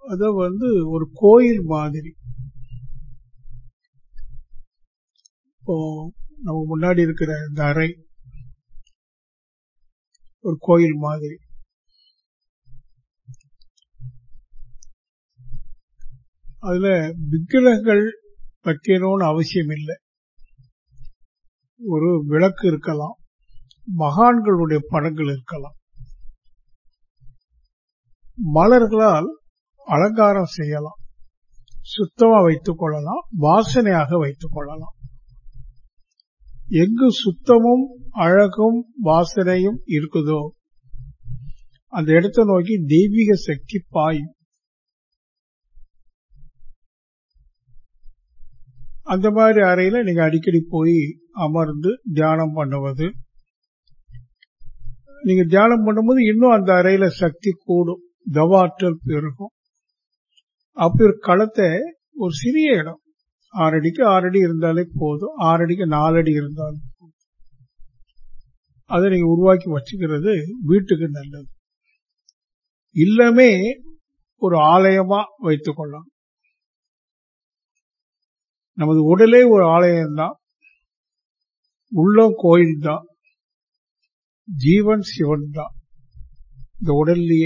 அது வந்து ஒரு கோயில் மாதிரி இப்போ நம்ம முன்னாடி இருக்கிற இந்த அறை ஒரு கோயில் மாதிரி அதுல விக்கிரகங்கள் வைக்கணும்னு அவசியம் இல்லை ஒரு விளக்கு இருக்கலாம் மகான்களுடைய படங்கள் இருக்கலாம் மலர்களால் அலங்காரம் செய்யலாம் சுத்தமா வைத்துக் கொள்ளலாம் வாசனையாக வைத்துக் கொள்ளலாம் எங்கு சுத்தமும் அழகும் வாசனையும் இருக்குதோ அந்த இடத்தை நோக்கி தெய்வீக சக்தி பாயும் அந்த மாதிரி அறையில நீங்க அடிக்கடி போய் அமர்ந்து தியானம் பண்ணுவது நீங்க தியானம் பண்ணும்போது இன்னும் அந்த அறையில சக்தி கூடும் தவாற்றல் பெருகும் அப்படி ஒரு களத்தை ஒரு சிறிய இடம் ஆறு அடிக்கு ஆறு அடி இருந்தாலே போதும் ஆறு அடிக்கு நாலு அடி இருந்தாலும் போதும் அதை நீங்க உருவாக்கி வச்சுக்கிறது வீட்டுக்கு நல்லது இல்லமே ஒரு ஆலயமா வைத்துக் கொள்ளலாம் நமது உடலே ஒரு ஆலயம்தான் உள்ளம் கோயில் தான் ஜீவன் சிவன் தான் இந்த உடல்லையே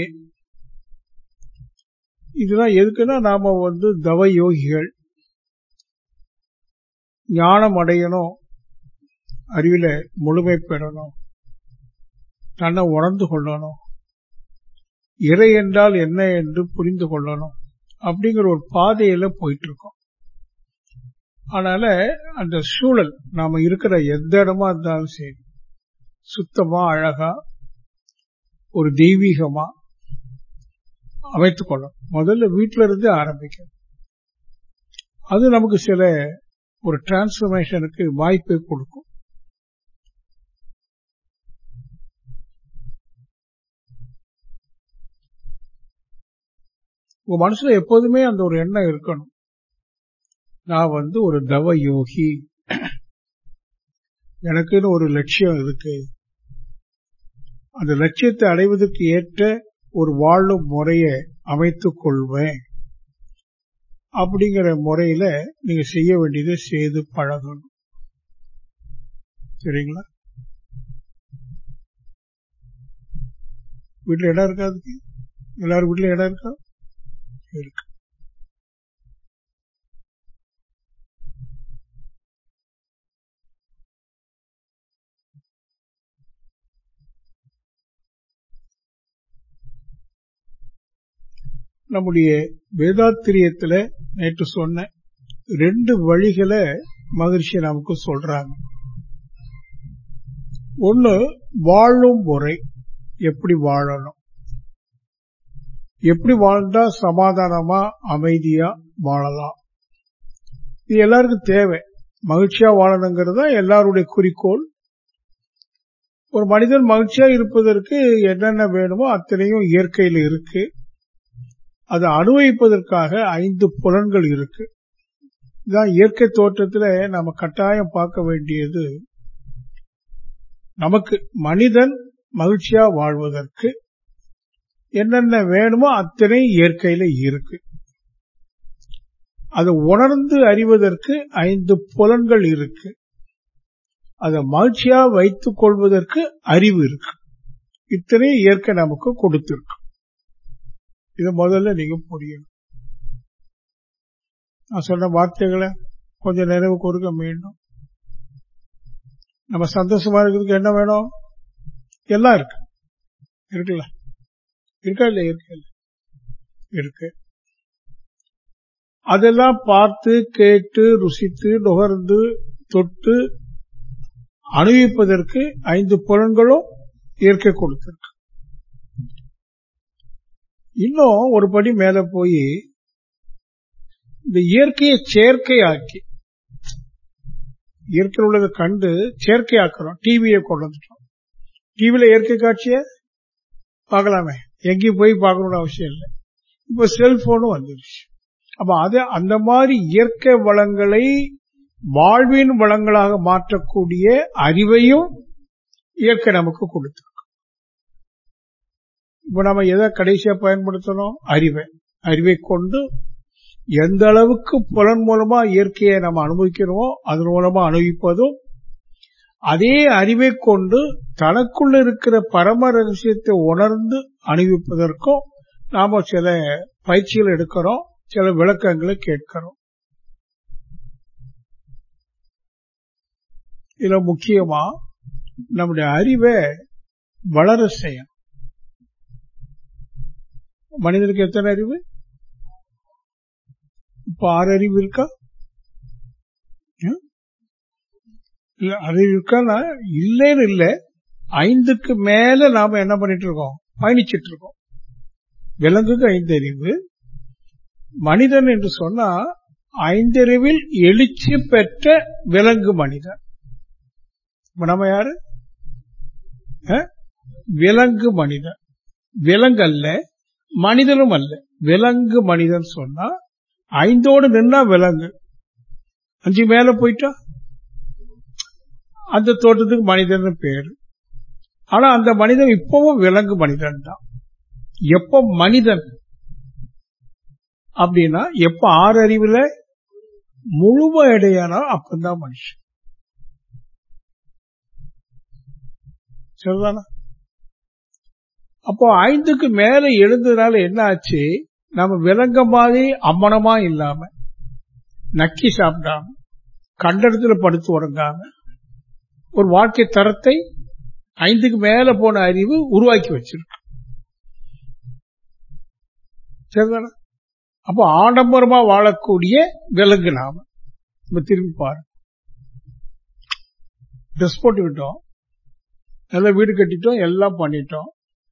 இதுதான் எதுக்குன்னா நாம வந்து தவ யோகிகள் ஞானம் அடையணும் அறிவில முழுமை பெறணும் தன்னை உணர்ந்து கொள்ளணும் இறை என்றால் என்ன என்று புரிந்து கொள்ளணும் அப்படிங்கிற ஒரு பாதையில போயிட்டு இருக்கோம் அதனால அந்த சூழல் நாம இருக்கிற எந்த இடமா இருந்தாலும் சரி சுத்தமா அழகா ஒரு தெய்வீகமா அமைத்துக் கொள்ளும் முதல்ல வீட்டில இருந்து ஆரம்பிக்கும் அது நமக்கு சில ஒரு டிரான்ஸ்பர்மேஷனுக்கு வாய்ப்பை கொடுக்கும் உங்க மனசுல எப்போதுமே அந்த ஒரு எண்ணம் இருக்கணும் நான் வந்து ஒரு தவ யோகி எனக்குன்னு ஒரு லட்சியம் இருக்கு அந்த லட்சியத்தை அடைவதற்கு ஏற்ற ஒரு வாழும் முறையை அமைத்துக் கொள்வேன் அப்படிங்கிற முறையில நீங்க செய்ய வேண்டியதை செய்து பழகணும் சரிங்களா வீட்டுல இடம் இருக்கா அதுக்கு எல்லாரும் வீட்டுல இடம் இருக்கா இருக்கு நம்முடைய வேதாத்திரியத்துல நேற்று சொன்ன ரெண்டு வழிகளை மகிழ்ச்சி நமக்கு சொல்றாங்க ஒன்னு வாழும் முறை எப்படி வாழணும் எப்படி வாழ்ந்தா சமாதானமா அமைதியா வாழலாம் இது எல்லாருக்கும் தேவை மகிழ்ச்சியா வாழணுங்கிறது தான் எல்லாருடைய குறிக்கோள் ஒரு மனிதன் மகிழ்ச்சியா இருப்பதற்கு என்னென்ன வேணுமோ அத்தனையும் இயற்கையில் இருக்கு அதை அனுபவிப்பதற்காக ஐந்து புலன்கள் இருக்கு இதான் இயற்கை தோற்றத்துல நம்ம கட்டாயம் பார்க்க வேண்டியது நமக்கு மனிதன் மகிழ்ச்சியா வாழ்வதற்கு என்னென்ன வேணுமோ அத்தனை இயற்கையில இருக்கு அதை உணர்ந்து அறிவதற்கு ஐந்து புலன்கள் இருக்கு அதை மகிழ்ச்சியா வைத்துக் கொள்வதற்கு அறிவு இருக்கு இத்தனை இயற்கை நமக்கு கொடுத்திருக்கு இது முதல்ல நீங்க புரியணும் நான் சொன்ன வார்த்தைகளை கொஞ்சம் நினைவு கொடுக்க மீண்டும் நம்ம சந்தோஷமா இருக்கிறதுக்கு என்ன வேணும் எல்லாம் இருக்கு இருக்குல்ல இருக்கா இல்ல இருக்கு இருக்கு அதெல்லாம் பார்த்து கேட்டு ருசித்து நுகர்ந்து தொட்டு அனுபவிப்பதற்கு ஐந்து புலன்களும் இயற்கை கொடுத்திருக்கு இன்னும் ஒரு படி மேல போய் இந்த இயற்கையை செயற்கையாக்கி இயற்கையில் உள்ளதை கண்டு செயற்கையாக்குறோம் டிவியை கொண்டு வந்துட்டோம் டிவியில இயற்கை காட்சிய பார்க்கலாமே எங்கேயும் போய் பார்க்கணும்னு அவசியம் இல்லை இப்ப செல்போனும் வந்துருச்சு அப்ப அது அந்த மாதிரி இயற்கை வளங்களை வாழ்வின் வளங்களாக மாற்றக்கூடிய அறிவையும் இயற்கை நமக்கு கொடுத்திருக்கு இப்ப நம்ம எதை கடைசியா பயன்படுத்தணும் அறிவை அறிவை கொண்டு எந்த அளவுக்கு புலன் மூலமா இயற்கையை நம்ம அனுபவிக்கிறோமோ அதன் மூலமா அனுபவிப்பதும் அதே அறிவை கொண்டு தனக்குள்ள இருக்கிற பரம ரகசியத்தை உணர்ந்து அனுபவிப்பதற்கும் நாம சில பயிற்சிகள் எடுக்கிறோம் சில விளக்கங்களை கேட்கிறோம் இதுல முக்கியமா நம்முடைய அறிவை வளர செய்யும் மனிதனுக்கு எத்தனை அறிவு இப்ப ஆறு அறிவு இருக்கா இல்ல அறிவு இருக்கான்னா இல்லைன்னு இல்ல ஐந்துக்கு மேல நாம என்ன பண்ணிட்டு இருக்கோம் பயணிச்சிட்டு இருக்கோம் விலங்குக்கு ஐந்து அறிவு மனிதன் என்று சொன்னா ஐந்தறிவில் எழுச்சி பெற்ற விலங்கு மனிதன் நம்ம யாரு விலங்கு மனிதன் விலங்கு அல்ல மனிதனும் அல்ல விலங்கு மனிதன் சொன்னா ஐந்தோடு நின்னா விலங்கு அஞ்சு மேல போயிட்டா அந்த தோட்டத்துக்கு மனிதன் பேரு ஆனா அந்த மனிதன் இப்பவும் விலங்கு மனிதன் தான் எப்ப மனிதன் அப்படின்னா எப்ப ஆறு அறிவுல முழுமையடையானா அப்பதான் மனுஷன் சரிதானா அப்போ ஐந்துக்கு மேல எழுந்ததுனால என்ன ஆச்சு நம்ம விலங்க மாதிரி அம்மனமா இல்லாம நக்கி சாப்பிடாம கண்டடத்துல படுத்து உறங்காம ஒரு வாழ்க்கை தரத்தை ஐந்துக்கு மேல போன அறிவு உருவாக்கி வச்சிருக்கு சரிதானா அப்போ ஆடம்பரமா வாழக்கூடிய விலங்கு நாம நம்ம திரும்பி பாரு ட்ரெஸ் போட்டுக்கிட்டோம் நல்லா வீடு கட்டிட்டோம் எல்லாம் பண்ணிட்டோம்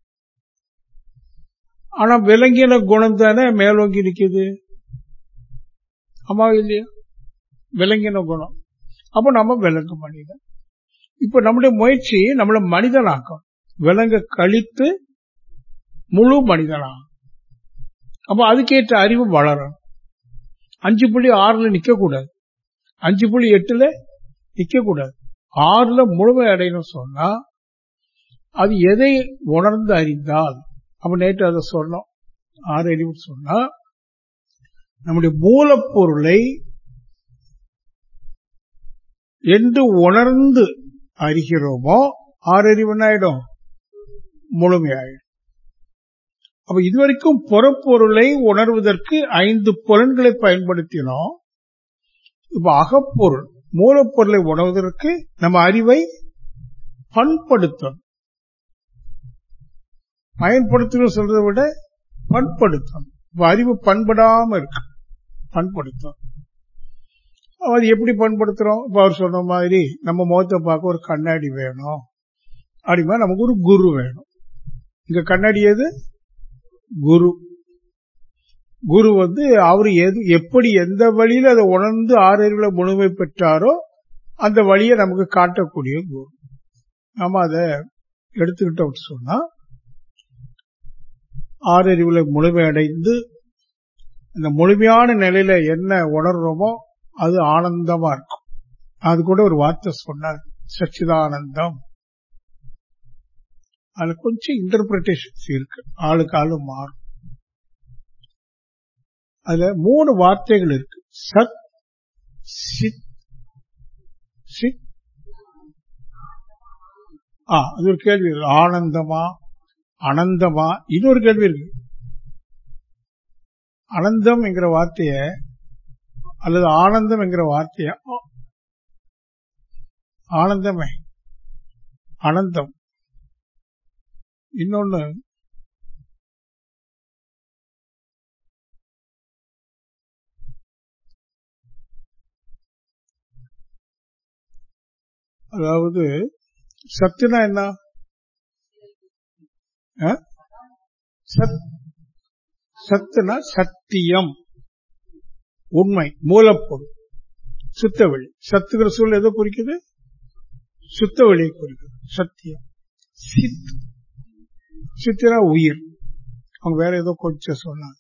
ஆனா விலங்கின குணம் தானே மேலோங்கி நிக்குது ஆமா இல்லையா விலங்கின குணம் அப்ப நம்ம விலங்கு மனிதன் இப்ப நம்முடைய முயற்சி நம்மள மனிதனாக்கும் விலங்க கழித்து முழு மனிதனாகும் அப்ப அதுக்கேற்ற அறிவு வளரணும் அஞ்சு புள்ளி ஆறுல நிக்க கூடாது அஞ்சு புள்ளி எட்டுல நிக்க கூடாது ஆறுல முழுமை அடையணும் சொன்னா அது எதை உணர்ந்து அறிந்தால் அப்ப நேற்று அதை சொன்னோம் ஆறு அறிவு சொன்னா நம்முடைய மூலப்பொருளை என்று உணர்ந்து அறிகிறோமோ ஆறு அறிவு என்ன ஆயிடும் முழுமையாயிடும் அப்ப இதுவரைக்கும் புறப்பொருளை உணர்வதற்கு ஐந்து புலன்களை பயன்படுத்தினோம் இப்ப அகப்பொருள் மூலப்பொருளை உணர்வதற்கு நம்ம அறிவை பண்படுத்தணும் பயன்படுத்தணும் சொல்றதை விட பண்படுத்தணும் இப்ப அறிவு பண்படாம இருக்கு பண்படுத்தணும் அது எப்படி பண்படுத்துறோம் இப்ப அவர் சொன்ன மாதிரி நம்ம முகத்தை பார்க்க ஒரு கண்ணாடி வேணும் அப்படிமா நமக்கு ஒரு குரு வேணும் இங்க கண்ணாடி எது குரு குரு வந்து அவர் எது எப்படி எந்த வழியில அதை உணர்ந்து ஆறறிவுல முழுமை பெற்றாரோ அந்த வழியை நமக்கு காட்டக்கூடிய குரு நம்ம அதை எடுத்துக்கிட்டோம் சொன்னா ஆறறிவுல முழுமை அடைந்து இந்த முழுமையான நிலையில என்ன உணர்றோமோ அது ஆனந்தமா இருக்கும் அது கூட ஒரு வார்த்தை சொன்னார் சச்சிதானந்தம் அதுல கொஞ்சம் இன்டர்பிரிட்டேஷன்ஸ் இருக்கு ஆளுக்கு ஆளு மாறும் அதுல மூணு வார்த்தைகள் இருக்கு சத் சித் சித் ஆ அது ஒரு கேள்வி இருக்கு ஆனந்தமா அனந்தமா இன்னொரு கேள்வி இருக்கு அனந்தம் என்கிற வார்த்தைய அல்லது ஆனந்தம் என்கிற வார்த்தைய ஆனந்தமே அனந்தம் இன்னொன்னு அதாவது சத்துனா என்ன சத் சத்துனா சத்தியம் உண்மை மூலப்பொருள் சுத்தவெளி சத்துங்கிற சூழல் எதை குறிக்குது சுத்தவெளியை குறிக்குது சத்தியம் சித் சித்தினா உயிர் அவங்க வேற ஏதோ கொஞ்சம் சொன்னாங்க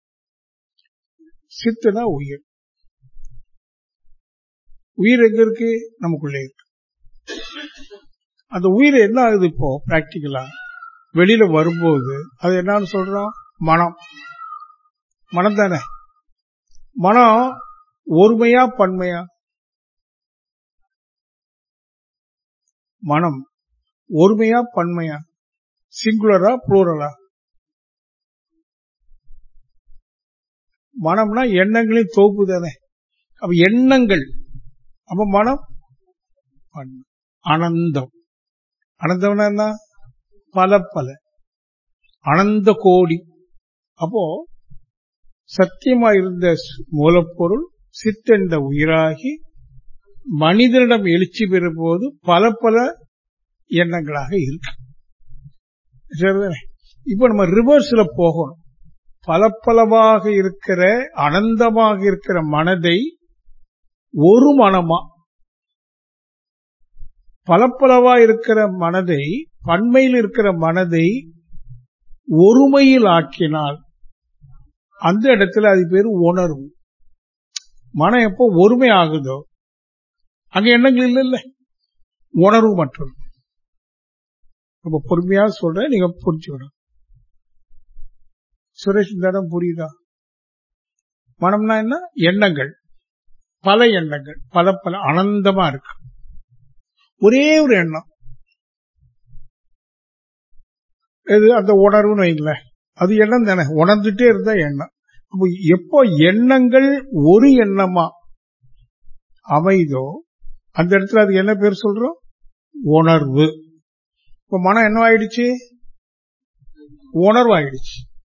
சித்துனா உயிர் உயிர் எங்க இருக்கு நமக்குள்ளே இருக்கு அந்த உயிர் என்ன ஆகுது இப்போ பிராக்டிக்கலா வெளியில வரும்போது அது என்னன்னு சொல்றோம் மனம் மனம் தானே மனம் ஒருமையா பன்மையா மனம் ஒருமையா பன்மையா சிங்குலரா புளூரலா மனம்னா எண்ணங்களின் தொகுப்பு தானே அப்ப எண்ணங்கள் அப்ப மனம் பன்மை. அனந்தம் அனந்தம்னா என்ன பல பல அனந்த கோடி அப்போ சத்தியமா இருந்த ஸ்- மூலப்பொருள் சித்தென்ற உயிராகி மனிதனிடம் எழுச்சி பெறும்போது பல பல எண்ணங்களாக இருக்கு சரிதானே? இப்ப நம்ம ரிவர்ஸ்ல போகணும் பலப்பலவாக இருக்கிற அனந்தமாக இருக்கிற மனதை ஒரு மனமா பலப்பலவா இருக்கிற மனதை பன்மையில் இருக்கிற மனதை ஒருமையில் ஆக்கினால் அந்த இடத்துல அது பேர் உணர்வு மனம் எப்போ ஒருமை ஆகுதோ அங்க எண்ணங்கள் இல்ல இல்ல உணர்வு மட்டும் ரொம்ப பொறுமையா சொல்றேன் நீங்க புரிஞ்சுக்கணும் சுரேஷ் இந்த இடம் புரியுதா மனம்னா என்ன எண்ணங்கள் பல எண்ணங்கள் பல பல அனந்தமா இருக்கு ஒரே ஒரு எண்ணம் இது அந்த உணர்வுன்னு வைங்களேன் அது எண்ணம் தானே உணர்ந்துட்டே இருந்தா எண்ணம் அப்போ எப்போ எண்ணங்கள் ஒரு எண்ணமா அமைதோ அந்த இடத்துல அது என்ன பேர் சொல்றோம் உணர்வு இப்ப மனம் என்ன ஆயிடுச்சு உணர்வு ஆயிடுச்சு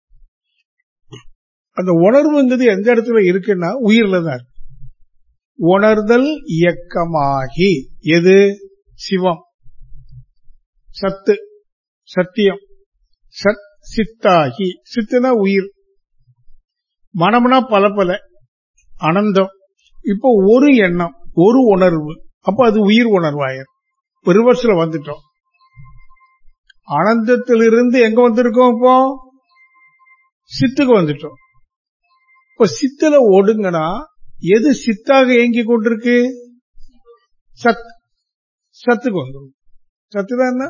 அந்த உணர்வுங்கிறது எந்த இடத்துல இருக்குன்னா உயிர்ல தான் இருக்கு உணர்தல் இயக்கமாகி எது சிவம் சத்து சத்தியம் சத் சித்தாகி சித்துனா உயிர் மனம்னா பல பல அனந்தம் இப்போ ஒரு எண்ணம் ஒரு உணர்வு அப்ப அது உயிர் உணர்வாயிரும் ரிவர்ஸ்ல வந்துட்டோம் அனந்தத்திலிருந்து எங்க வந்திருக்கோம் இப்போ சித்துக்கு வந்துட்டோம் இப்ப சித்துல ஒடுங்கனா எது சித்தாக இயங்கி கொண்டிருக்கு சத் சத்துக்கு வந்துடும் சத்துதான் என்ன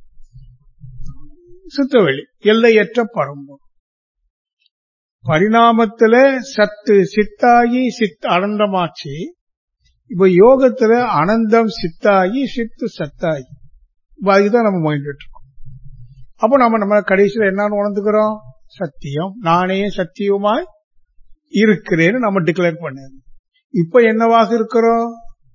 சுத்தவெளி எல்லையற்ற பரம்பொருள் பரிணாமத்துல சத்து சித்தாகி சித் அனந்தமாச்சு இப்ப யோகத்துல அனந்தம் சித்தாகி சித்து சத்தாகி இப்ப அதுதான் நம்ம முயன்று இருக்கோம் அப்ப நம்ம நம்ம கடைசியில என்னன்னு உணர்ந்துக்கிறோம் சத்தியம் நானே சத்தியமாய் இருக்கிறேன்னு நம்ம டிக்ளேர் பண்ணது இப்ப என்னவாக இருக்கிறோம்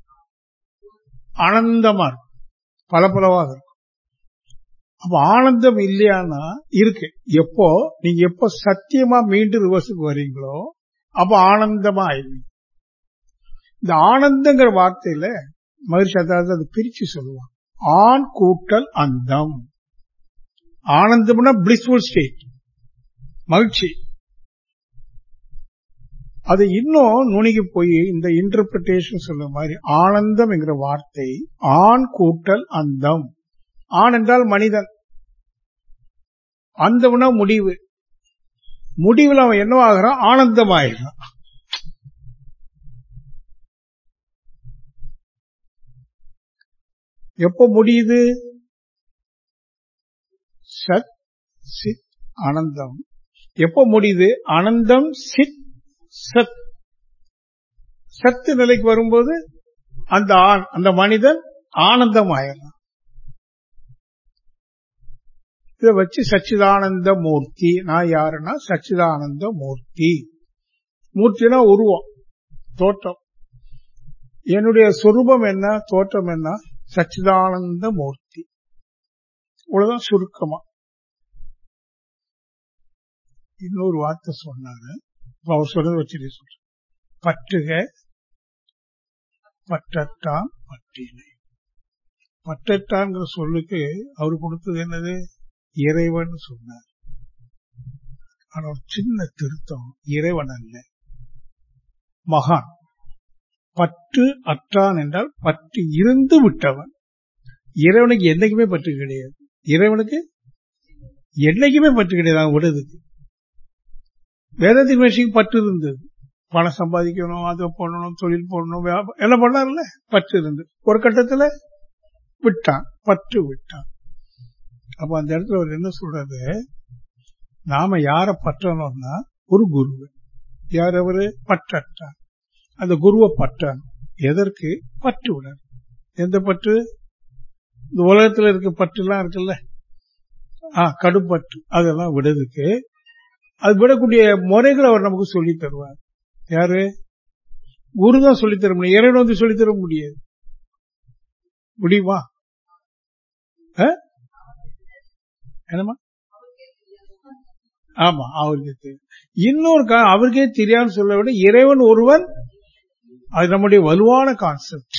ஆனந்தமா இருக்கும் பலபலவாக இருக்கும் அப்ப ஆனந்தம் இல்லையானா இருக்கு எப்போ நீங்க எப்போ சத்தியமா மீண்டும் ரிவர்ஸுக்கு வரீங்களோ அப்ப ஆனந்தமா ஆயிடுவீங்க இந்த ஆனந்தங்கிற வார்த்தையில மகிழ்ச்சி அதாவது அது பிரிச்சு சொல்லுவாங்க ஆண் கூட்டல் அந்தம் ஆனந்தம்னா பிளிஸ்ஃபுல் ஸ்டேட் மகிழ்ச்சி அது இன்னும் நுணுகி போய் இந்த இன்டர்பிரிட்டேஷன் சொல்ற மாதிரி ஆனந்தம் என்கிற வார்த்தை ஆண் கூட்டல் அந்தம் ஆண் என்றால் மனிதன் அந்தம்னா முடிவு முடிவில் அவன் என்னவாகிறான் ஆனந்தமாகிறான் எப்ப முடியுது சத் சித் ஆனந்தம் எப்ப முடியுது ஆனந்தம் சித் சத் சத்து நிலைக்கு வரும்போது அந்த ஆண் அந்த மனிதன் ஆனந்தம் ஆயிடலாம் இதை வச்சு சச்சிதானந்த மூர்த்தி நான் யாருன்னா சச்சிதானந்த மூர்த்தி மூர்த்தினா உருவம் தோற்றம் என்னுடைய சொரூபம் என்ன தோற்றம் என்ன சச்சிதானந்த மூர்த்தி இவ்வளவுதான் சுருக்கமா இன்னொரு வார்த்தை சொன்னாரு இப்ப அவர் சொல்றதை வச்சு சொல்ற பற்றுக பற்றட்டான் பற்றினை பற்றட்டான்ங்கிற சொல்லுக்கு அவர் கொடுத்தது என்னது இறைவன் சொன்னார் ஆனா ஒரு சின்ன திருத்தம் இறைவன் அல்ல மகான் பற்று அற்றான் என்றால் பற்று இருந்து விட்டவன் இறைவனுக்கு என்னைக்குமே பற்று கிடையாது இறைவனுக்கு என்னைக்குமே பற்று கிடையாது அவன் விடுறதுக்கு வேதத்தின் விஷயம் பற்று இருந்தது பணம் சம்பாதிக்கணும் அதை பண்ணணும் தொழில் போடணும் வியாப- எல்லாம் பண்ணார்ல பற்று இருந்து ஒரு கட்டத்துல விட்டான் பற்று விட்டான் அப்ப அந்த இடத்துல அவர் என்ன சொல்றது நாம யார பற்றணும்னா ஒரு குருவை யார் அவரு பற்றற்றார் அந்த குருவை பற்றான் எதற்கு பற்று உணர் எந்த பற்று இந்த உலகத்துல இருக்க பற்றுலாம் இருக்குல்ல ஆ கடுப்பற்று அதெல்லாம் விடுறதுக்கு அது விடக்கூடிய முறைகளை அவர் நமக்கு சொல்லி தருவார் யாரு குருதான் சொல்லி தர முடியும் இறைவன் வந்து சொல்லி தர முடியாது முடியுமா ஆ? என்னம்மா ஆமா அவருக்கு தெரியும் இன்னொரு கா- அவருக்கே தெரியாதுன்னு சொல்ல விட இறைவன் ஒருவன் அது நம்முடைய வலுவான கான்செப்ட்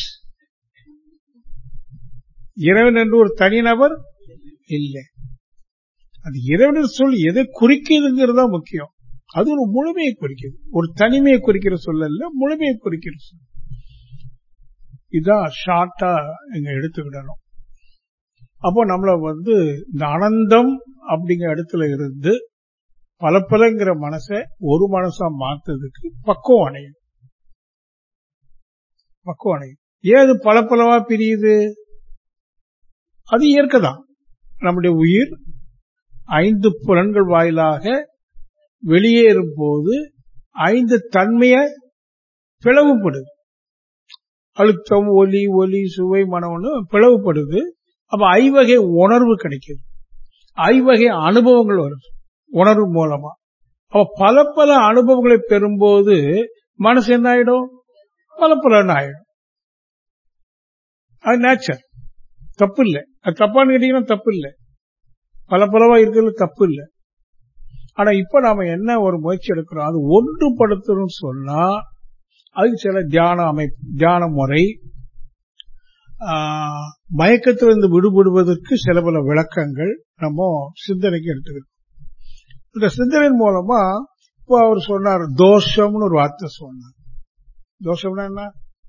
இறைவன் என்று ஒரு தனிநபர் இல்லை அது இறைவன் சொல் எதை குறிக்குதுங்கிறது தான் முக்கியம் அது ஒரு முழுமையை குறிக்குது ஒரு தனிமையை குறிக்கிற சொல்ல இல்ல முழுமையை குறிக்கிற சொல் இதான் ஷார்ட்டா இங்க எடுத்துக்கிடணும் அப்போ நம்மள வந்து இந்த அனந்தம் அப்படிங்கிற இடத்துல இருந்து பலப்பலங்கிற மனசை ஒரு மனசா மாத்ததுக்கு பக்குவம் அடையும் பக்குவம் அடையும் ஏன் அது பலப்பலவா பிரியுது அது இயற்கை தான் நம்முடைய உயிர் ஐந்து புலன்கள் வாயிலாக வெளியேறும் போது ஐந்து தன்மைய பிளவுபடுது அழுத்தம் ஒலி ஒலி சுவை மனம்னு பிளவுபடுது அப்ப ஐவகை உணர்வு கிடைக்குது ஐவகை அனுபவங்கள் வருது உணர்வு மூலமா அப்ப பல பல அனுபவங்களை பெறும்போது மனசு என்ன ஆயிடும் பல பலன்னு ஆயிடும் அது நேச்சர் தப்பு இல்லை அது தப்பான்னு கேட்டீங்கன்னா தப்பு இல்லை பல பலவா இருக்கிறது தப்பு இல்லை ஆனா இப்ப நாம என்ன ஒரு முயற்சி எடுக்கிறோம் அது ஒன்றுபடுத்தணும்னு சொன்னா அதுக்கு சில தியான அமைப்பு தியான முறை ஆஹ், மயக்கத்திலிருந்து விடுபடுவதற்கு சில பல விளக்கங்கள் நம்ம சிந்தனைக்கு எடுத்துக்கிறோம் இந்த சிந்தனையின் மூலமா இப்போ அவர் சொன்னார் தோஷம்னு ஒரு வார்த்தை சொன்னார் தோஷம்னா என்ன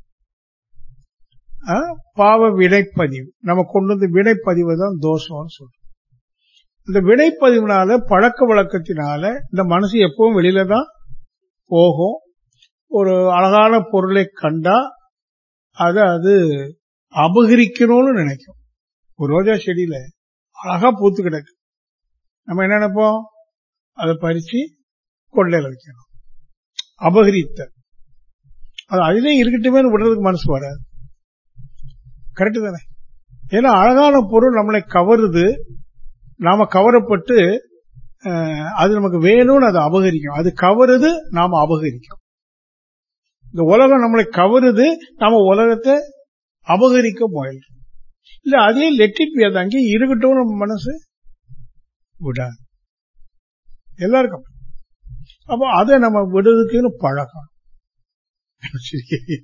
ஆ, பாவ வினைப்பதிவு நம்ம கொண்டு வந்து வினைப்பதிவு தான் தோஷம்னு சொல்றோம் இந்த வினைப்பதிவுனால பழக்க வழக்கத்தினால இந்த மனசு எப்பவும் வெளியில தான் போகும் ஒரு அழகான பொருளை கண்டா அதை அது அபகரிக்கணும்னு நினைக்கும் ஒரு ரோஜா செடியில அழகா பூத்து கிடக்கு நம்ம என்ன நினைப்போம் அதை பறிச்சு கொள்ளையில வைக்கணும் அபகரித்த அது அதிலே இருக்கட்டுமே விடுறதுக்கு மனசு வராது கரெக்டு தானே ஏன்னா அழகான பொருள் நம்மளை கவருது நாம கவரப்பட்டு அஹ், அது நமக்கு வேணும்னு அதை அபகரிக்கும் அது கவருது நாம அபகரிக்கும் இந்த உலகம் நம்மளை கவருது நாம உலகத்தை அபகரிக்க முயல்றோம் இல்ல அதே லெட்டிட் அது அங்கேயே இருக்கட்டும் நம்ம மனசு விடாது எல்லாருக்கும் அப்படி. அப்போ அதை நம்ம விடுறதுக்குன்னு பழக்கம் சரி.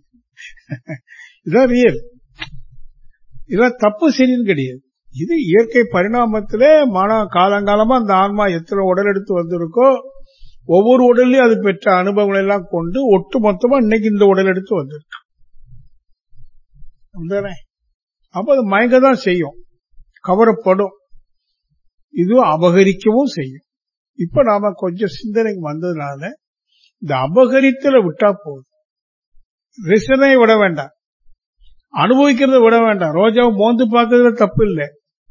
இதான் ரியல் இதெல்லாம் தப்பு சரின்னு கிடையாது இது இயற்கை பரிணாமத்திலே மன காலங்காலமா அந்த ஆன்மா எத்தனை உடல் எடுத்து வந்திருக்கோ ஒவ்வொரு உடல்லையும் அது பெற்ற அனுபவங்கள் எல்லாம் கொண்டு ஒட்டு மொத்தமா இன்னைக்கு இந்த உடல் எடுத்து வந்திருக்கு அப்படிதானே? அப்ப அது மயங்க தான் செய்யும் கவரப்படும் இதுவும் அபகரிக்கவும் செய்யும் இப்ப நாம கொஞ்சம் சிந்தனைக்கு வந்ததுனால இந்த அபகரித்தல விட்டா போதும் ரிசனை விட வேண்டாம் அனுபவிக்கிறத விட வேண்டாம் ரோஜாவை மோந்து பார்க்கறதுல தப்பு இல்லை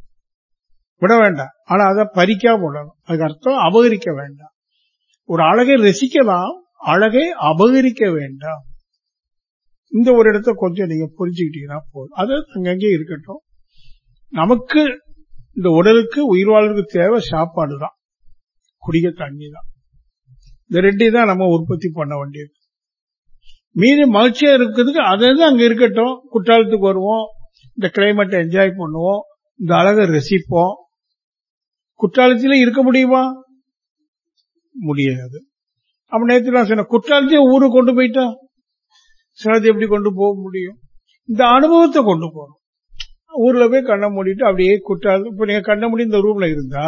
விட வேண்டாம் ஆனா அதை பறிக்காம விடணும் அதுக்கு அர்த்தம் அபகரிக்க வேண்டாம் ஒரு அழகை ரசிக்கலாம் அழகை அபகரிக்க வேண்டாம் இந்த ஒரு இடத்த கொஞ்சம் நீங்க புரிஞ்சுக்கிட்டீங்கன்னா போதும் அது அங்கங்கே இருக்கட்டும் நமக்கு இந்த உடலுக்கு உயிர் வாழ்றதுக்கு தேவை சாப்பாடு தான் குடிக்க தண்ணி தான் இந்த ரெண்டையும் தான் நம்ம உற்பத்தி பண்ண வேண்டியது மீதி மகிழ்ச்சியா இருக்கிறதுக்கு அது அங்க இருக்கட்டும் குற்றாலத்துக்கு வருவோம் இந்த கிளைமேட்டை என்ஜாய் பண்ணுவோம் இந்த அழகை ரசிப்போம் குற்றாலத்தில இருக்க முடியுமா முடியாது அப்ப நேற்று நான் சொன்னேன் குற்றாலத்தையும் ஊருக்கு கொண்டு போயிட்டா சிலது எப்படி கொண்டு போக முடியும் இந்த அனுபவத்தை கொண்டு போறோம் ஊர்ல போய் கண்ணை மூடிட்டு அப்படியே குற்றாலம் இப்ப நீங்க கண்ணை மூடி இந்த ரூம்ல இருந்தா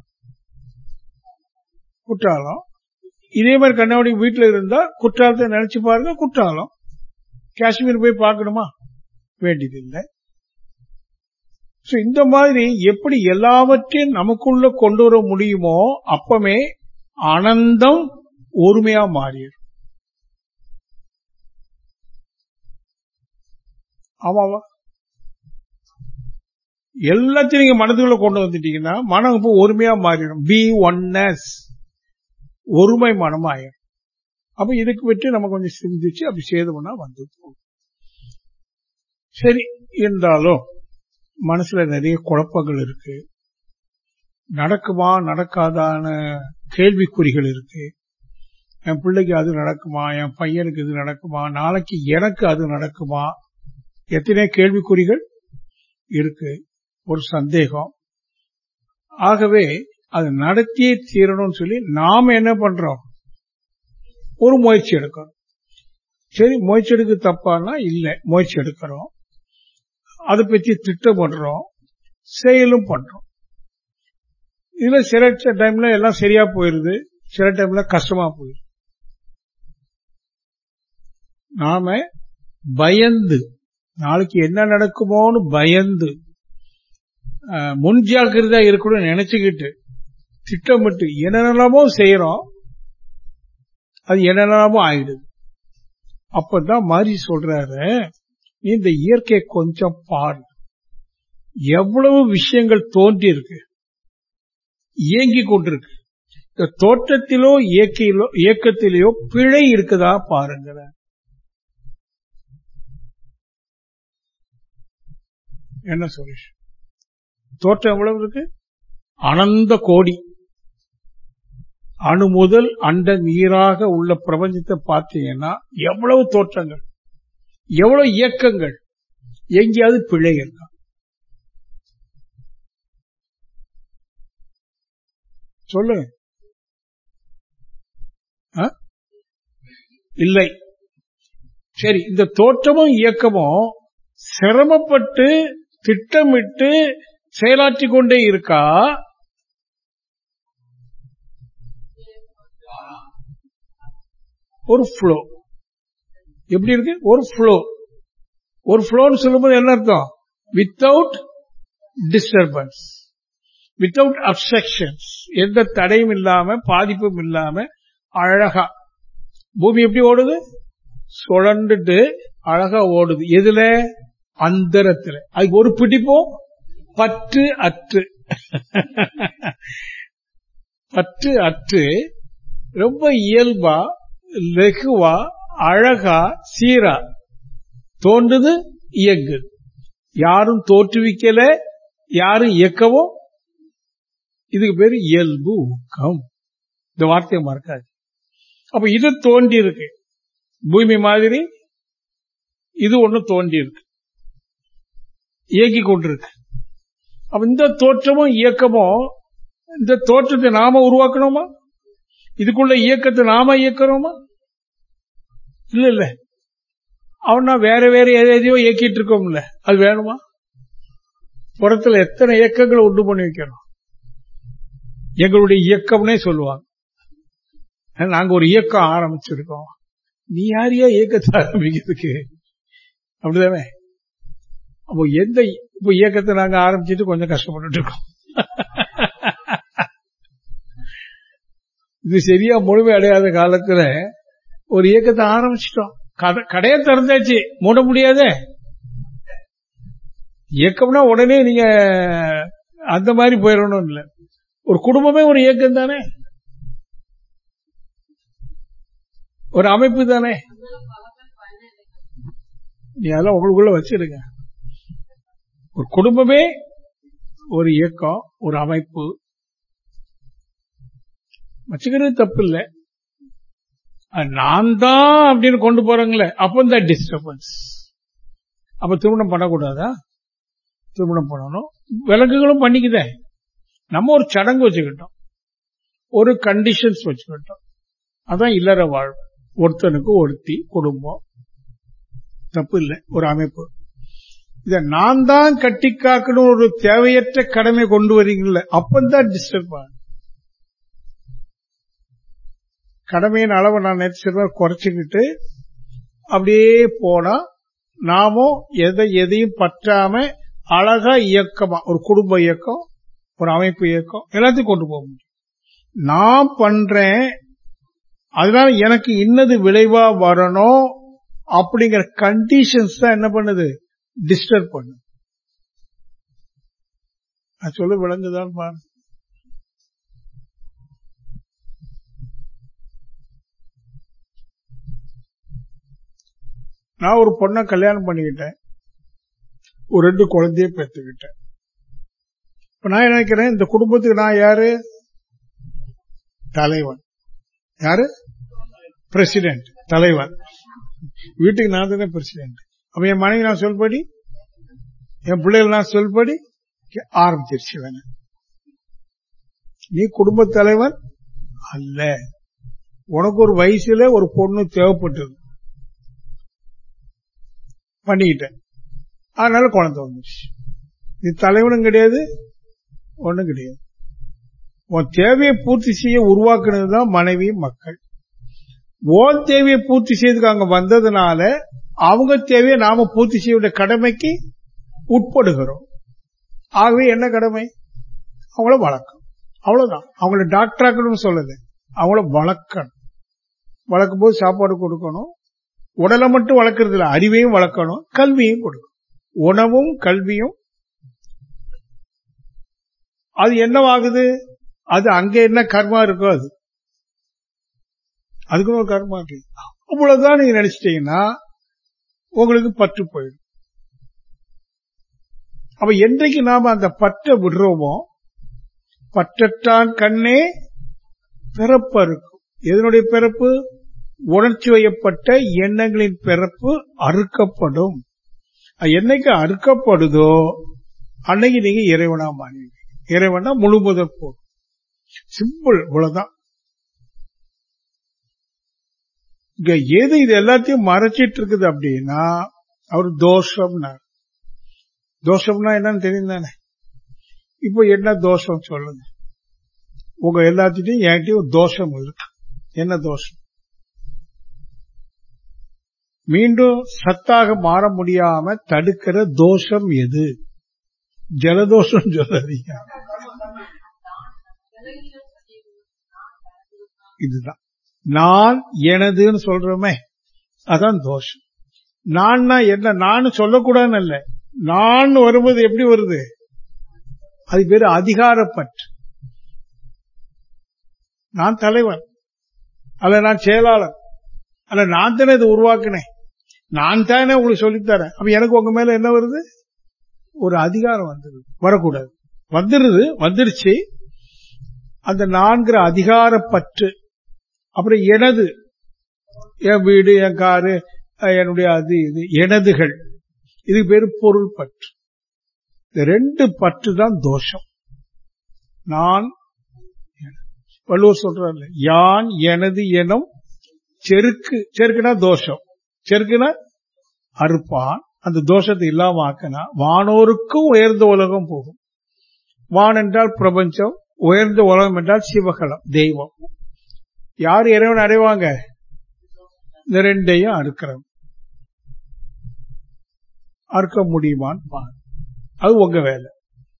குற்றாலம் இதே மாதிரி கண்ணை மூடி வீட்டுல இருந்தா குற்றாலத்தை நினைச்சு பாருங்க குற்றாலம் காஷ்மீர் போய் பார்க்கணுமா வேண்டியதில்லை So, இந்த மாதிரி எப்படி எல்லாவற்றையும் நமக்குள்ள கொண்டு வர முடியுமோ அப்பமே ஆனந்தம் ஒருமையா மாறிடும் ஆமாவா எல்லாத்தையும் நீங்க மனதுக்குள்ள கொண்டு வந்துட்டீங்கன்னா மனம் இப்போ ஒருமையா மாறிடும் பி ஒன்னஸ் ஒருமை மனமாயிரும் அப்ப இதுக்கு விட்டு நம்ம கொஞ்சம் சிந்திச்சு அப்படி செய்தோம்னா வந்து போகும் சரி இருந்தாலும் மனசுல நிறைய குழப்பங்கள் இருக்கு நடக்குமா நடக்காதான கேள்விக்குறிகள் இருக்கு என் பிள்ளைக்கு அது நடக்குமா என் பையனுக்கு இது நடக்குமா நாளைக்கு எனக்கு அது நடக்குமா எத்தனை கேள்விக்குறிகள் இருக்கு ஒரு சந்தேகம் ஆகவே அது நடத்தியே தீரணும்னு சொல்லி நாம என்ன பண்றோம் ஒரு முயற்சி எடுக்கிறோம் சரி முயற்சி எடுக்க தப்பானா இல்ல முயற்சி எடுக்கிறோம் அதை பற்றி திட்டம் பண்றோம் செயலும் பண்றோம் இதுல சில டைம்ல எல்லாம் சரியா போயிருது சில டைம்ல கஷ்டமா போயிருது நாம பயந்து நாளைக்கு என்ன நடக்குமோன்னு பயந்து முன் ஜாக்கிரதா இருக்கணும்னு நினைச்சுக்கிட்டு திட்டமிட்டு என்னென்னமோ செய்யறோம் அது என்னென்னமோ ஆயிடுது அப்பதான் மாதிரி சொல்றாரு நீ இந்த இயற்கை கொஞ்சம் பாரு எவ்வளவு விஷயங்கள் தோன்றி இருக்கு இயங்கி கொண்டிருக்கு இந்த தோற்றத்திலோ இயற்கையிலோ இயக்கத்திலேயோ பிழை இருக்குதா பாருங்க என்ன சுரேஷ் தோற்றம் எவ்வளவு இருக்கு அனந்த கோடி அணு முதல் அண்ட நீராக உள்ள பிரபஞ்சத்தை பார்த்தீங்கன்னா எவ்வளவு தோற்றங்கள் எவ்வளவு இயக்கங்கள் எங்கேயாவது பிழை இருக்கா சொல்லுங்க இல்லை சரி இந்த தோற்றமும் இயக்கமும் சிரமப்பட்டு திட்டமிட்டு செயலாற்றி கொண்டே இருக்கா ஒரு ஃப்ளோ எப்படி இருக்கு ஒரு ஃப்ளோ ஒரு ஃப்ளோன்னு சொல்லும்போது என்ன அர்த்தம் வித்தவுட் டிஸ்டர்பன்ஸ் வித்தவுட் அப்செக்ஷன்ஸ் எந்த தடையும் இல்லாம பாதிப்பும் இல்லாம அழகா பூமி எப்படி ஓடுது சுழண்டுட்டு அழகா ஓடுது எதுல அந்தரத்துல அதுக்கு ஒரு பிடிப்போம் பற்று அற்று பற்று அற்று ரொம்ப இயல்பா லெகுவா அழகா சீரா தோன்றுது இயங்குது யாரும் தோற்றுவிக்கல யாரும் இயக்கவும் இதுக்கு பேரு இயல்பு ஊக்கம் இந்த வார்த்தையை மறக்காது அப்ப இது தோண்டி இருக்கு பூமி மாதிரி இது ஒண்ணு தோண்டி இருக்கு இயக்கி கொண்டிருக்கு அப்ப இந்த தோற்றமும் இயக்கமும் இந்த தோற்றத்தை நாம உருவாக்கணுமா இதுக்குள்ள இயக்கத்தை நாம இயக்கிறோமா இல்ல இல்ல அவனா வேற வேற எதையோ இயக்கிட்டு இருக்கோம்ல அது வேணுமா புறத்துல எத்தனை இயக்கங்களை உண்டு பண்ணி வைக்கிறோம் எங்களுடைய இயக்கம்னே சொல்லுவாங்க நாங்க ஒரு இயக்கம் ஆரம்பிச்சிருக்கோம் நீ யாரையா இயக்கத்தை ஆரம்பிக்கிறதுக்கு அப்படிதானே அப்போ எந்த இப்ப இயக்கத்தை நாங்க ஆரம்பிச்சிட்டு கொஞ்சம் கஷ்டப்பட்டு இருக்கோம் இது சரியா முழுமை அடையாத காலத்துல ஒரு இயக்கத்தை ஆரம்பிச்சிட்டோம் கடையை திறந்தாச்சு மூட முடியாதே இயக்கம்னா உடனே நீங்க அந்த மாதிரி போயிடணும் இல்ல ஒரு குடும்பமே ஒரு இயக்கம் தானே ஒரு அமைப்பு தானே நீ அதெல்லாம் உங்களுக்குள்ள வச்சிருங்க ஒரு குடும்பமே ஒரு இயக்கம் ஒரு அமைப்பு வச்சுக்கிறது தப்பு இல்லை நான் தான் அப்படின்னு கொண்டு போறாங்களே அப்ப இந்த டிஸ்டர்பன்ஸ் அப்ப திருமணம் பண்ணக்கூடாதா திருமணம் பண்ணணும் விலங்குகளும் பண்ணிக்குதே நம்ம ஒரு சடங்கு வச்சுக்கிட்டோம் ஒரு கண்டிஷன்ஸ் வச்சுக்கிட்டோம் அதான் இல்லற வாழ்வு ஒருத்தனுக்கு ஒருத்தி குடும்பம் தப்பு இல்லை ஒரு அமைப்பு இத நான் தான் கட்டி காக்கணும் ஒரு தேவையற்ற கடமை கொண்டு வரீங்கல்ல அப்பந்தான் டிஸ்டர்ப் ஆகும் கடமையின் அளவை நான் நேற்று குறைச்சிக்கிட்டு அப்படியே போனா நாமும் எதை எதையும் பற்றாம அழகா இயக்கமா ஒரு குடும்ப இயக்கம் ஒரு அமைப்பு இயக்கம் எல்லாத்தையும் கொண்டு போக முடியும் நான் பண்றேன் அதனால எனக்கு இன்னது விளைவா வரணும் அப்படிங்கிற கண்டிஷன்ஸ் தான் என்ன பண்ணுது டிஸ்டர்ப் பண்ணு அது சொல்ல விளங்குதான் பாரு நான் ஒரு பொண்ணை கல்யாணம் பண்ணிக்கிட்டேன் ஒரு ரெண்டு குழந்தைய பெற்றுக்கிட்டேன் இப்ப நான் என்ன நினைக்கிறேன் இந்த குடும்பத்துக்கு நான் யாரு தலைவன் யாரு பிரசிடென்ட் தலைவன் வீட்டுக்கு நான் தானே பிரசிடென்ட் அப்ப என் மனைவி நான் சொல்படி என் பிள்ளைகள் நான் சொல்படி ஆரம்பிச்சிருச்சு வேணும் நீ குடும்ப தலைவன் அல்ல உனக்கு ஒரு வயசுல ஒரு பொண்ணு தேவைப்பட்டது பண்ணிக்கிட்டேன் அதனால குழந்தை வந்துருச்சு நீ தலைவனும் கிடையாது ஒண்ணும் கிடையாது உன் தேவையை பூர்த்தி செய்ய உருவாக்குனது தான் மனைவி மக்கள் உன் தேவையை பூர்த்தி செய்துக்கு அங்க வந்ததுனால அவங்க தேவையை நாம பூர்த்தி செய்ய வேண்டிய கடமைக்கு உட்படுகிறோம் ஆகவே என்ன கடமை அவங்கள வளர்க்கணும் அவ்வளவுதான் அவங்கள டாக்டராக்கணும்னு சொல்லுது அவங்கள வளர்க்கணும் வளர்க்கும் போது சாப்பாடு கொடுக்கணும் உடலை மட்டும் வளர்க்கறது இல்ல அறிவையும் வளர்க்கணும் கல்வியும் கொடுக்கணும் உணவும் கல்வியும் அது என்னவாகுது அது அங்க என்ன கர்மா இருக்கோ அது அதுக்கு ஒரு கர்மா இருக்கு அவ்வளவுதான் நீங்க நினைச்சிட்டீங்கன்னா உங்களுக்கு பற்று போயிடும் அப்ப என்றைக்கு நாம அந்த பற்றை விடுறோமோ பற்றற்றான் கண்ணே பிறப்பு இருக்கும் எதனுடைய பிறப்பு உணர்ச்சி வயப்பட்ட எண்ணங்களின் பிறப்பு அறுக்கப்படும் என்னைக்கு அறுக்கப்படுதோ அன்னைக்கு நீங்க இறைவனா மாறுவீங்க இறைவனா முழுமுதற் போதும் சிம்பிள் இவ்வளவுதான் இங்க எது இது எல்லாத்தையும் மறைச்சிட்டு இருக்குது அப்படின்னா அவர் தோஷம்னா தோஷம்னா என்னன்னு தெரியும் தானே இப்போ என்ன தோஷம் சொல்லுங்க உங்க எல்லாத்திட்டையும் என்கிட்டயும் தோஷம் இருக்கு என்ன தோஷம் மீண்டும் சத்தாக மாற முடியாம தடுக்கிற தோஷம் எது ஜலதோஷம் சொல்லாதீங்க இதுதான் நான் எனதுன்னு சொல்றோமே அதான் தோஷம் நான் என்ன நான் சொல்லக்கூடாதுன்னு இல்ல நான் வரும்போது எப்படி வருது அது பேரு அதிகாரப்பற்று நான் தலைவன் அல்ல நான் செயலாளர் அல்ல நான் தானே இதை உருவாக்குனேன் நான் தானே உங்களுக்கு சொல்லித்தரேன் அப்ப எனக்கு உங்க மேல என்ன வருது ஒரு அதிகாரம் வந்துருது வரக்கூடாது வந்துருது வந்துருச்சு அந்த நான்கிற அதிகாரப்பற்று அப்புறம் எனது என் வீடு என் காரு என்னுடைய அது இது எனதுகள் இது பேரு பொருள் பற்று இந்த ரெண்டு பற்று தான் தோஷம் நான் வள்ளுவர் சொல்றாரு யான் எனது எனும் செருக்கு செருக்குனா தோஷம் செருக்குனா அறுப்பான் அந்த தோஷத்தை இல்லாம ஆக்கினா வானோருக்கும் உயர்ந்த உலகம் போகும் வான் என்றால் பிரபஞ்சம் உயர்ந்த உலகம் என்றால் சிவகலம் தெய்வம் யார் இறைவன் அடைவாங்க இந்த ரெண்டையும் அறுக்கிறோம் அறுக்க முடியுமான்னு பாரு அது உங்க வேலை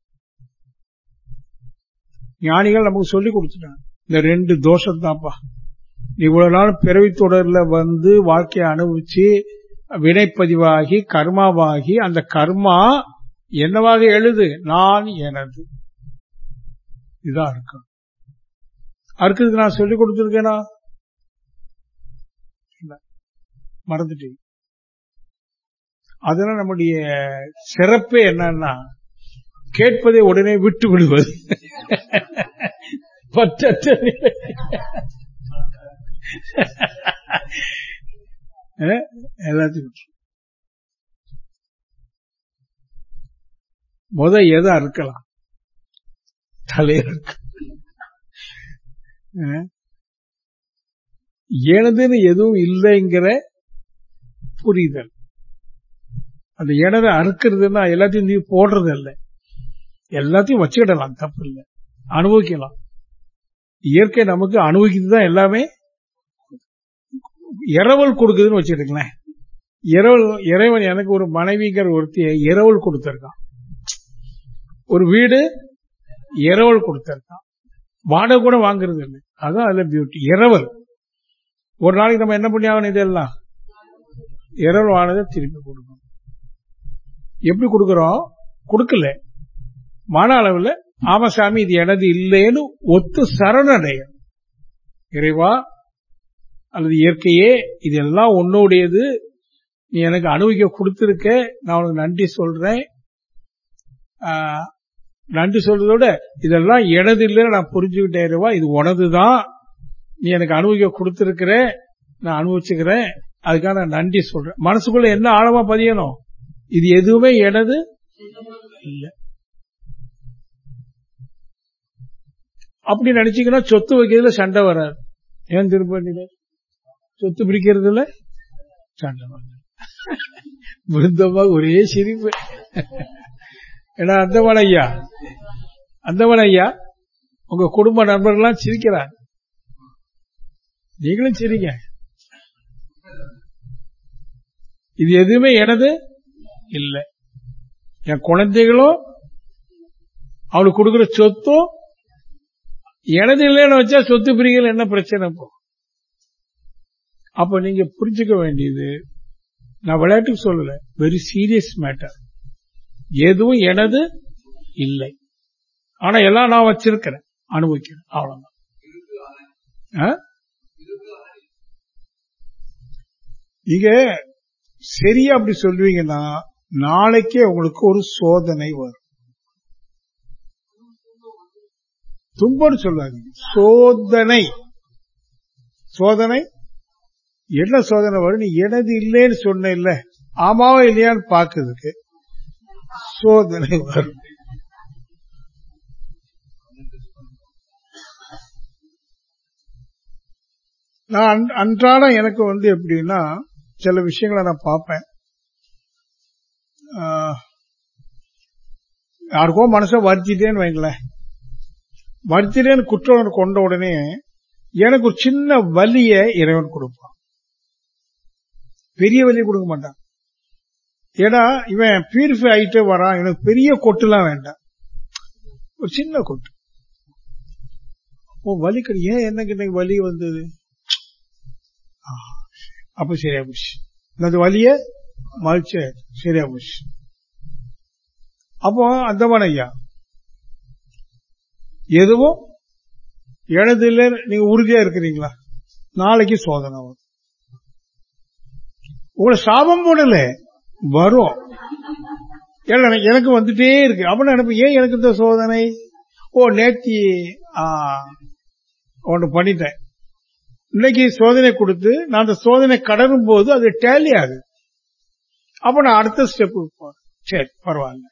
ஞானிகள் நமக்கு சொல்லி கொடுத்துட்டாங்க இந்த ரெண்டு தோஷம் தான்ப்பா இவ்வளவு நாள் பிறவி தொடர்ல வந்து வாழ்க்கையை அனுபவிச்சு வினைப்பதிவாகி கர்மாவாகி அந்த கர்மா என்னவாக எழுது நான் எனது இதான் இருக்கும் அறுக்கிறதுக்கு நான் சொல்லி கொடுத்துருக்கேனா மறந்துட்டீங்க அதனால நம்முடைய சிறப்பே என்னன்னா கேட்பதை உடனே விட்டு விடுவது பற்றற்ற நிலை எல்லாத்தையும் முத எதை அறுக்கலாம் தலையை எனதுன்னு எதுவும் இல்லைங்கிற புரிதல் அந்த எனதை அறுக்கிறதுன்னா எல்லாத்தையும் நீ போடுறது இல்லை எல்லாத்தையும் வச்சுக்கிடலாம் தப்பு இல்லை அனுபவிக்கலாம் இயற்கை நமக்கு அனுபவிக்கிறது தான் எல்லாமே இரவல் கொடுக்குதுன்னு வச்சுருங்களேன் இரவல் இறைவன் எனக்கு ஒரு மனைவிங்கிற ஒருத்திய இரவல் கொடுத்திருக்கான் ஒரு வீடு இரவல் கொடுத்திருக்கான் வாடகை கூட வாங்குறது இல்லை அதான் அதுல பியூட்டி இரவல் ஒரு நாளைக்கு நம்ம என்ன பண்ணி ஆகணும் இதெல்லாம் இரவல் வானதை திருப்பி கொடுக்கணும் எப்படி கொடுக்கறோம் கொடுக்கல மன அளவில் ஆமசாமி இது எனது இல்லைன்னு ஒத்து சரணடையும் இறைவா அல்லது இயற்கையே இதெல்லாம் உன்னுடையது நீ எனக்கு அனுபவிக்க கொடுத்திருக்க நான் உனக்கு நன்றி சொல்றேன் ஆ, நன்றி சொல்றதோட இதெல்லாம் எனது இல்லைன்னு நான் புரிஞ்சுக்கிட்டேருவா இது உனதுதான் நீ எனக்கு அனுபவிக்க கொடுத்திருக்கிற நான் அனுபவிச்சுக்கிறேன் அதுக்காக நான் நன்றி சொல்றேன் மனசுக்குள்ள என்ன ஆழமா பதியணும் இது எதுவுமே எனது இல்ல அப்படி நினைச்சீங்கன்னா சொத்து வைக்கிறதுல சண்டை வராது ஏன் திருப்பதியில சொத்து பிரிக்கிறதுல சண்டை வராது விருந்தமா ஒரே சிரிப்பு ஏன்னா அந்தவன் ஐயா அந்தவன் ஐயா உங்க குடும்ப நண்பர்கள்லாம் சிரிக்கிறாங்க நீங்களும் சிரிங்க இது எதுவுமே எனது இல்ல என் குழந்தைகளும் அவளுக்கு கொடுக்கிற சொத்தும் எனது இல்லைன்னு வச்சா சொத்து பிரிகள் என்ன பிரச்சனை இப்போ அப்ப நீங்க புரிஞ்சுக்க வேண்டியது நான் விளையாட்டுக்கு சொல்லல வெரி சீரியஸ் மேட்டர் எதுவும் எனது இல்லை ஆனா எல்லாம் நான் வச்சிருக்கிறேன் அனுபவிக்கிறேன் அவ்வளவுதான் ஆ? நீங்க சரியா அப்படி சொல்லுவீங்கன்னா நாளைக்கே உங்களுக்கு ஒரு சோதனை வரும் துன்பம்னு சொல்லாதீங்க சோதனை சோதனை என்ன சோதனை வரும் நீ எனது இல்லைன்னு சொன்ன இல்ல ஆமாவா இல்லையான்னு பாக்குறதுக்கு சோதனை வரும் நான் அன்- அன்றாடம் எனக்கு வந்து எப்படின்னா சில விஷயங்களை நான் பார்ப்பேன் ஆஹ், யாருக்கோ மனசை வருத்திட்டேன்னு வைங்களேன் வருத்திட்டேன்னு குற்றம் கொண்ட உடனே எனக்கு ஒரு சின்ன வலிய இறைவன் கொடுப்பான் பெரிய வலியை கொடுக்க மாட்டான் ஏன்னா இவன் பியூரிஃபை ஆயிட்டே வரான் இவனுக்கு பெரிய கொட்டுலாம் வேண்டாம் ஒரு சின்ன கொட்டு ஓ வலி கிடை ஏன் எனக்கு இன்னைக்கு வலி வந்தது ஆ, அப்ப சரியா போச்சு இந்த வலிய மகிழ்ச்சி சரியா போச்சு அப்போ அந்தமான ஐயா எதுவும் எனது இல்லை நீங்க உறுதியா இருக்கிறீங்களா நாளைக்கு சோதனை வரும் உங்களை சாபம் போடல வரும் ஏன்னா எனக்கு- எனக்கு வந்துட்டே இருக்கு அப்ப நான் நினைப்பேன் ஏன் எனக்கு இந்த சோதனை ஓ நேத்தி ஆ, ஒன்று பண்ணிட்டேன் இன்னைக்கு சோதனை கொடுத்து நான் அந்த சோதனை கடனும் போது அது டேலி ஆகுது அப்ப நான் அடுத்த ஸ்டெப்பு போறேன் சரி பரவாயில்ல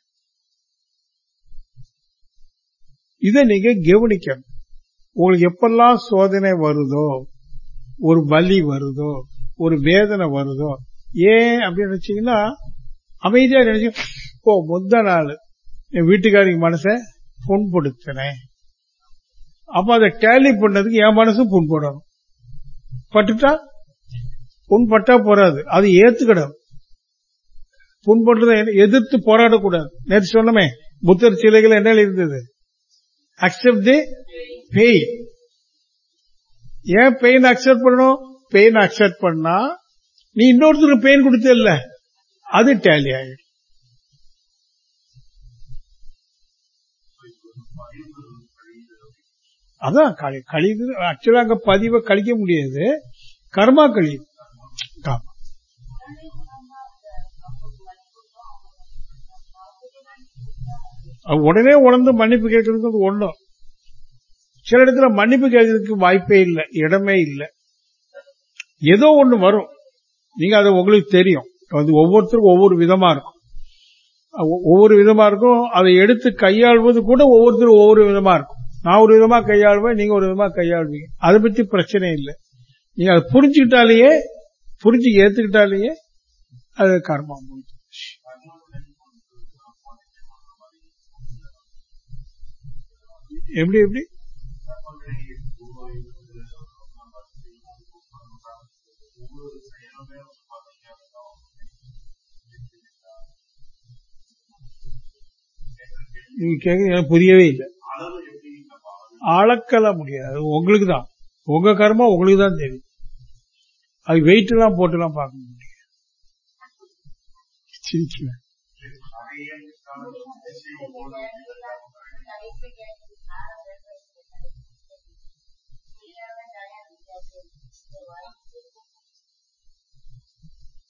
இதை நீங்க கவனிக்கணும் உங்களுக்கு எப்பெல்லாம் சோதனை வருதோ ஒரு வலி வருதோ ஒரு வேதனை வருதோ ஏன் அப்படின்னு நினைச்சீங்கன்னா அமைதியா நினைச்சு ஓ முந்த நாள் என் வீட்டுக்காரிக்கு மனசை புண்படுத்தினேன் அப்ப அதை டேலி பண்ணதுக்கு என் மனசு புண்படணும் பட்டுட்டா புண்பட்டா போறாது அது ஏத்துக்கிடும் புண்படுறத எதிர்த்து போராடக்கூடாது நேற்று சொன்னமே புத்தர் சிலைகள் என்ன இருந்தது அக்செப்ட் தி பெயின் ஏன் பெயின் அக்செப்ட் பண்ணணும் பெயின் அக்செப்ட் பண்ணா நீ இன்னொருத்தருக்கு பெயின் கொடுத்தல அது டேலி ஆயிடும் அதான் கழி கழிது ஆக்சுவலா அங்க பதிவை கழிக்க முடியாது கர்மா கழியுது ஆமா. அது உடனே உணர்ந்து மன்னிப்பு கேட்கறதுக்கு ஒண்ணும் சில இடத்துல மன்னிப்பு கேட்கறதுக்கு வாய்ப்பே இல்லை இடமே இல்லை ஏதோ ஒண்ணு வரும் நீங்க அது உங்களுக்கு தெரியும் அது ஒவ்வொருத்தருக்கும் ஒவ்வொரு விதமா இருக்கும் ஒ- ஒவ்வொரு விதமா இருக்கும் அதை எடுத்து கையாள்வது கூட ஒவ்வொருத்தரும் ஒவ்வொரு விதமா இருக்கும் நான் ஒரு விதமா கையாளுவேன் நீங்க ஒரு விதமா கையாளுவீங்க அதை பத்தி பிரச்சனை இல்லை நீங்க அதை புரிஞ்சுக்கிட்டாலேயே புரிஞ்சு ஏத்துக்கிட்டாலேயே அது கர்மா முடிஞ்சு எப்படி எப்படி நீங்க கேக்குறது எனக்கு புரியவே இல்லை அளக்கலாம் முடியாது உங்களுக்கு தான் உங்க கர்மா உங்களுக்கு தான் தெரியும் அது வெயிட் எல்லாம் போட்டு எல்லாம் பார்க்க முடியும் சிரிக்கிறேன்.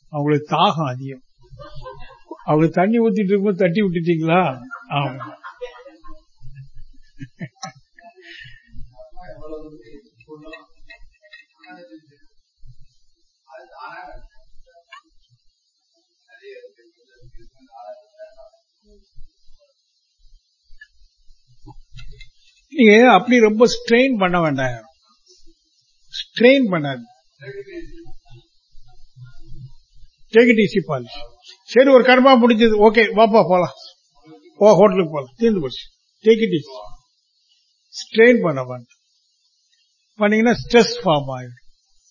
அவங்களுக்கு தாகம் அதிகம் அவங்களுக்கு தண்ணி ஊத்திட்டு இருக்கும்போது தட்டி விட்டுட்டீங்களா ஆமா நீங்க அப்படி ரொம்ப ஸ்ட்ரெயின் பண்ண வேண்டாம் ஸ்ட்ரெயின் பண்ணாது டேக் இட் ஈஸி பாலிசி சரி ஒரு கர்மா முடிஞ்சது ஓகே வாப்பா போலாம் ஓ ஹோட்டலுக்கு போலாம் தீர்ந்து போச்சு டேக் இட் ஈஸி ஸ்ட்ரெயின் பண்ண வேண்டாம் பண்ணீங்கன்னா ஸ்ட்ரெஸ் ஃபார்ம் ஆயிடும்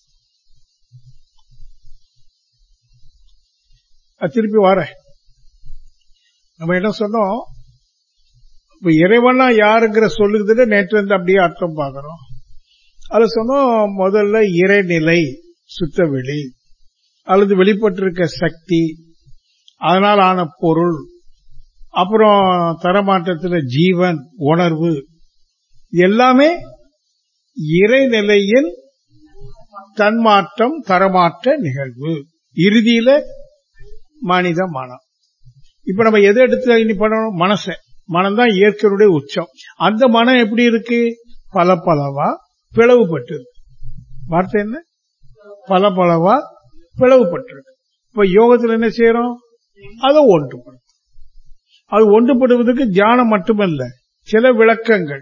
அது திருப்பி வரேன் நம்ம என்ன சொன்னோம் இப்ப இறைவனா யாருங்கிற சொல்லுறதுல நேற்று இருந்து அப்படியே அர்த்தம் பார்க்கிறோம் அது சொன்னோம் முதல்ல இறைநிலை சுத்தவெளி அல்லது வெளிப்பட்டிருக்க சக்தி அதனால் ஆன பொருள் அப்புறம் தரமாற்றத்தில் ஜீவன் உணர்வு எல்லாமே இறைநிலையின் தன்மாற்றம் தரமாற்ற நிகழ்வு இறுதியில மனித மனம் இப்ப நம்ம எதை எடுத்து இனி பண்ணணும் மனசை மனம் தான் இயற்கையுடைய உச்சம் அந்த மனம் எப்படி இருக்கு பல பலவா பிளவுபட்டு இருக்கு வார்த்தை என்ன பல பலவா பிளவுபட்டிருக்கு இப்ப யோகத்தில் என்ன செய்யறோம் அதை ஒன்றுபடும் அது ஒன்றுபடுவதற்கு தியானம் மட்டுமல்ல சில விளக்கங்கள்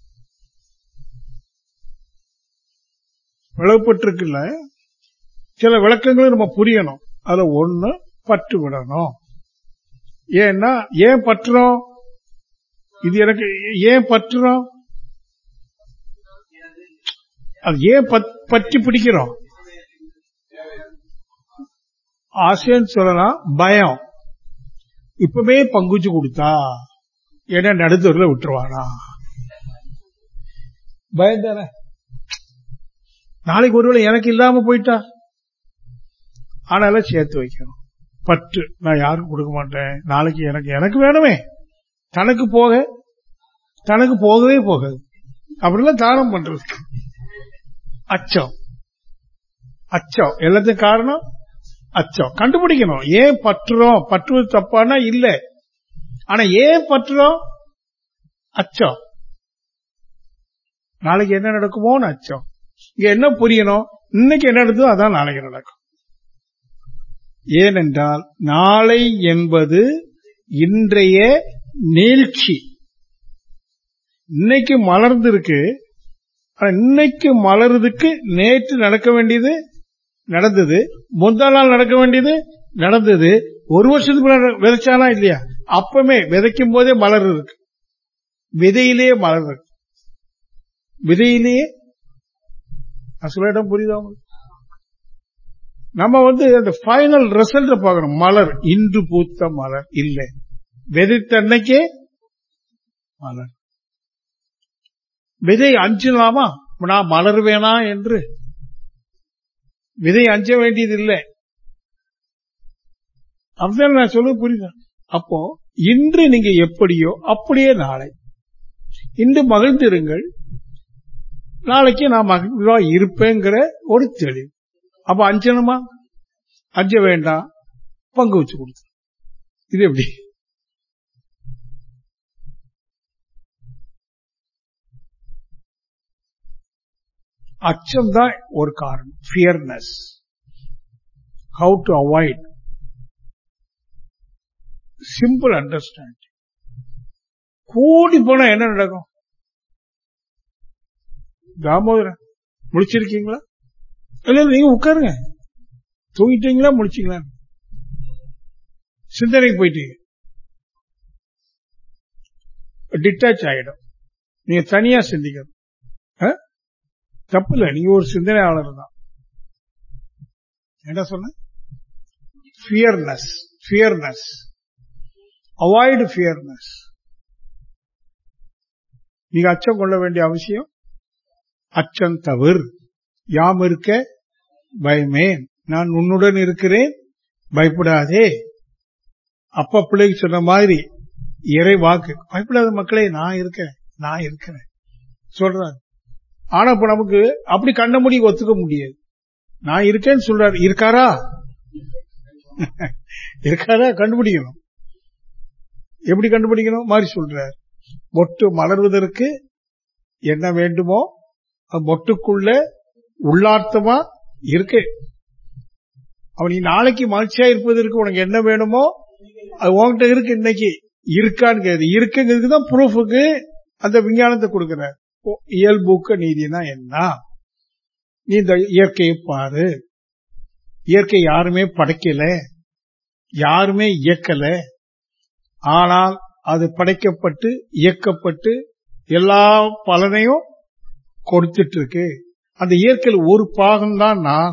பிளவுபட்டிருக்குல்ல சில விளக்கங்களும் நம்ம புரியணும் அதுல ஒண்ணு பற்று விடணும் ஏன்னா ஏன் பற்றுறோம் இது எனக்கு ஏன் பற்றுறோம் அது ஏன் பற்றி பிடிக்கிறோம் ஆசைன்னு சொல்லலாம் பயம் இப்பவே பங்குச்சு கொடுத்தா ஏன்னா நடுத்தூர்ல விட்டுருவானா பயம் தானே நாளைக்கு ஒருவேளை எனக்கு இல்லாம போயிட்டா ஆனால சேர்த்து வைக்கணும் பற்று நான் யாருக்கும் கொடுக்க மாட்டேன் நாளைக்கு எனக்கு எனக்கு வேணுமே தனக்கு போக தனக்கு போகவே போகாது அப்படிலாம் தானம் பண்றது அச்சம் அச்சம் எல்லாத்துக்கும் காரணம் அச்சம் கண்டுபிடிக்கணும் ஏன் பற்றுறோம் பற்றுவது தப்பானா இல்ல ஆனா ஏன் பற்றுறோம் அச்சம் நாளைக்கு என்ன நடக்குமோன்னு அச்சம் இங்க என்ன புரியணும் இன்னைக்கு என்ன நடந்ததோ அதான் நாளைக்கு நடக்கும் ஏனென்றால் நாளை என்பது இன்றைய நீழ்ச்சி இன்னைக்கு மலர்ந்திருக்கு இன்னைக்கு மலருதுக்கு நேற்று நடக்க வேண்டியது நடந்தது முந்தா நாள் நடக்க வேண்டியது நடந்தது ஒரு வருஷத்துக்கு விதைச்சானா இல்லையா அப்பமே விதைக்கும் போதே மலர் இருக்கு விதையிலேயே மலர் இருக்கு விதையிலேயே சொல்ல இடம் புரியுதா நம்ம வந்து அந்த ஃபைனல் ரிசல்ட் பார்க்கணும் மலர் இன்று பூத்த மலர் இல்லை விதைத்த அன்னைக்கே மலர் விதை அஞ்சலாமா நான் மலர்வேனா என்று விதை அஞ்ச வேண்டியது இல்லை அப்படிதான் நான் சொல்ல புரியுதா அப்போ இன்று நீங்க எப்படியோ அப்படியே நாளை இன்று மகிழ்ந்திருங்கள் நாளைக்கு நான் மகிழ்வா இருப்பேங்கிற ஒரு தெளிவு அப்ப அஞ்சணுமா அஞ்ச வேண்டாம் பங்கு வச்சு கொடுத்து இது எப்படி அச்சம் தான் ஒரு காரணம் fearness how to avoid simple understand கூடி போனா என்ன நடக்கும் தாமோதரன் முடிச்சிருக்கீங்களா இல்ல நீங்க உட்காருங்க தூங்கிட்டீங்களா முடிச்சீங்களா சிந்தனைக்கு போயிட்டீங்க டிட்டாச் ஆயிடும் நீங்க தனியா சிந்திக்கணும் தப்பு இல்ல நீங்க ஒரு சிந்தனையாளர் தான் என்ன சொன்ன ஃபியர்னஸ் ஃபியர்னஸ் அவாய்டு ஃபியர்னஸ் நீங்க அச்சம் கொள்ள வேண்டிய அவசியம் அச்சம் தவிர யாம் இருக்க பயமேன் நான் உன்னுடன் இருக்கிறேன் பயப்படாதே அப்பா பிள்ளைக்கு சொன்ன மாதிரி இறை வாக்கு பயப்படாத மக்களே நான் இருக்கேன் நான் இருக்கிறேன் சொல்றாரு ஆனா இப்ப நமக்கு அப்படி கண்ண முடி ஒத்துக்க முடியாது நான் இருக்கேன்னு சொல்றாரு இருக்காரா இருக்காதா கண்டுபிடிக்கணும் எப்படி கண்டுபிடிக்கணும் மாதிரி சொல்றார் மொட்டு மலர்வதற்கு என்ன வேண்டுமோ அது மொட்டுக்குள்ள உள்ளார்த்தமா இருக்கு அவன் நீ நாளைக்கு மகிழ்ச்சியா இருப்பதற்கு உனக்கு என்ன வேணுமோ அது உன்கிட்ட இருக்கு இன்னைக்கு இருக்கான்னு கேது இருக்குங்கிறதுக்கு தான் ப்ரூஃபுக்கு அந்த விஞ்ஞானத்தை கொடுக்கிற இயல்பூக்க நீதினா என்ன நீ இந்த இயற்கையை பாரு இயற்கை யாருமே படைக்கல யாருமே இயக்கல ஆனால் அது படைக்கப்பட்டு இயக்கப்பட்டு எல்லா பலனையும் கொடுத்துட்டு இருக்கு அந்த இயற்கையில் ஒரு பாகம்தான் நான்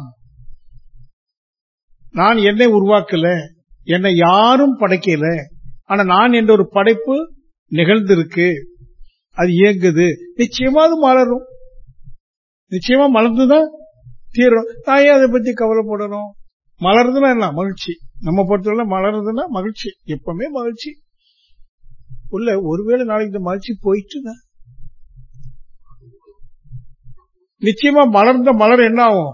நான் என்னை உருவாக்கல என்னை யாரும் படைக்கல ஆனா நான் என்ற ஒரு படைப்பு நிகழ்ந்திருக்கு அது இயங்குது நிச்சயமா அது மலரும் நிச்சயமா மலர்ந்துதான் தீரும் நான் ஏன் அதை பத்தி கவலைப்படணும் மலருதுன்னா என்ன மகிழ்ச்சி நம்ம பொறுத்தவரை மலருதுன்னா மகிழ்ச்சி எப்பவுமே மகிழ்ச்சி உள்ள ஒருவேளை நாளைக்கு இந்த மகிழ்ச்சி போயிட்டுனா நிச்சயமா மலர்ந்த மலர் என்ன ஆகும்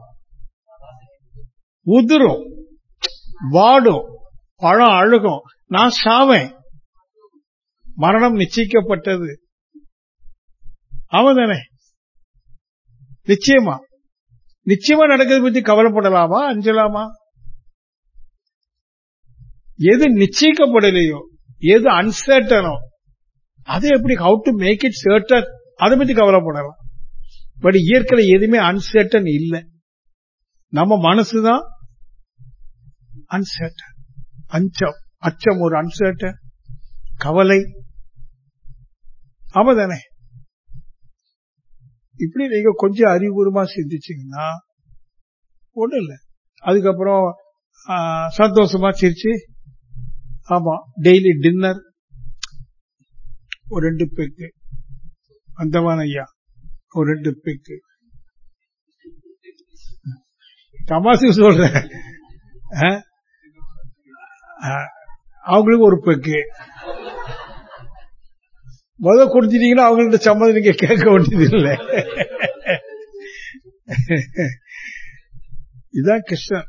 உதிரும் வாடும் பழம் அழுகும் நான் சாவேன் மரணம் நிச்சயிக்கப்பட்டது அவதானே நிச்சயமா நிச்சயமா நடக்கிறது பத்தி கவலைப்படலாமா அஞ்சலாமா எது நிச்சயிக்கப்படலையோ எது அன்சர்டனோ அது எப்படி how to make it certain அதை பத்தி கவலைப்படலாம் பட் இயற்கையில எதுவுமே அன்சர்டன் இல்லை நம்ம மனசுதான் அன்சர்டன் அச்சம் அச்சம் ஒரு அன்சர்டன் கவலை ஆமாதானே இப்படி நீங்க கொஞ்சம் அறிவுபூர்வமா சிந்திச்சீங்கன்னா ஒண்ணும் இல்ல அதுக்கப்புறம் சந்தோஷமா சிரிச்சு ஆமா டெய்லி டின்னர் ஒரு ரெண்டு பேக்கு அந்தவான் ஐயா ஒரு ரெண்டு பேக்கு தமாசுக்கு சொல்றேன் அவங்களுக்கு ஒரு பெக்கு முத கொடுத்துட்டீங்கன்னா அவங்கள்ட்ட சம்மதம் நீங்க கேட்க வேண்டியது இல்லை இதான் கிருஷ்ணன்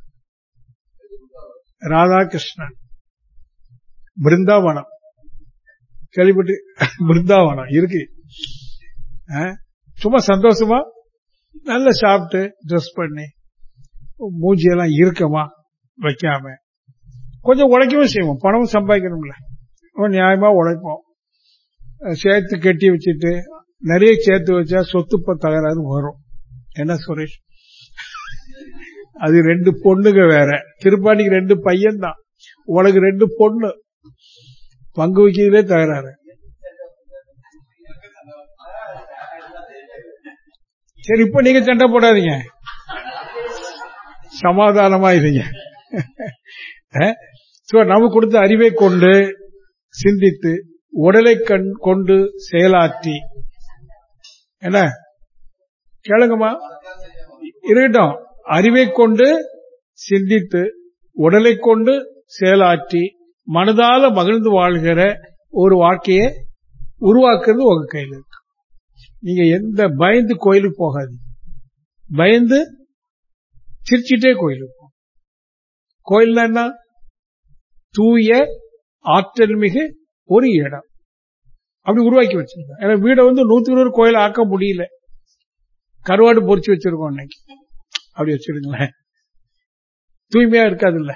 ராதா கிருஷ்ணன் பிருந்தாவனம் கேள்விப்பட்டு பிருந்தாவனம் இருக்கு சும்மா சந்தோஷமா நல்லா சாப்பிட்டு ட்ரெஸ் பண்ணி மூஞ்சியெல்லாம் இருக்கமா வைக்காம கொஞ்சம் உழைக்கவும் செய்வோம் பணமும் சம்பாதிக்கணும்ல நியாயமா உழைப்போம் சேர்த்து கட்டி வச்சுட்டு நிறைய சேர்த்து வச்சா சொத்து தகராறு வரும் என்ன சுரேஷ் அது ரெண்டு பொண்ணுங்க வேற திருப்பாண்டிக்கு ரெண்டு பையன் தான் உனக்கு ரெண்டு பொண்ணு பங்கு வைக்கிறதுலே தகராறு சரி இப்ப நீங்க சண்டை போடாதீங்க சமாதானமா இருங்க நம்ம கொடுத்த அறிவை கொண்டு சிந்தித்து உடலை கண் கொண்டு செயலாற்றி என்ன கேளுங்கம்மா இருக்கட்டும் அறிவை கொண்டு சிந்தித்து உடலை கொண்டு செயலாற்றி மனதால மகிழ்ந்து வாழ்கிற ஒரு வாழ்க்கையை உருவாக்குறது உங்க கையில் இருக்கு நீங்க எந்த பயந்து கோயிலுக்கு போகாது பயந்து சிரிச்சிட்டே கோயிலுக்கு போகும் கோயில் என்ன தூய ஆற்றல் மிகு ஒரு இடம் அப்படி உருவாக்கி வச்சிருக்கோம் ஏன்னா வீடை வந்து நூத்தி நூறு கோயில் ஆக்க முடியல கருவாடு பொறிச்சு வச்சிருக்கோம் இன்னைக்கு அப்படி வச்சிருங்களேன் தூய்மையா இருக்காது இல்ல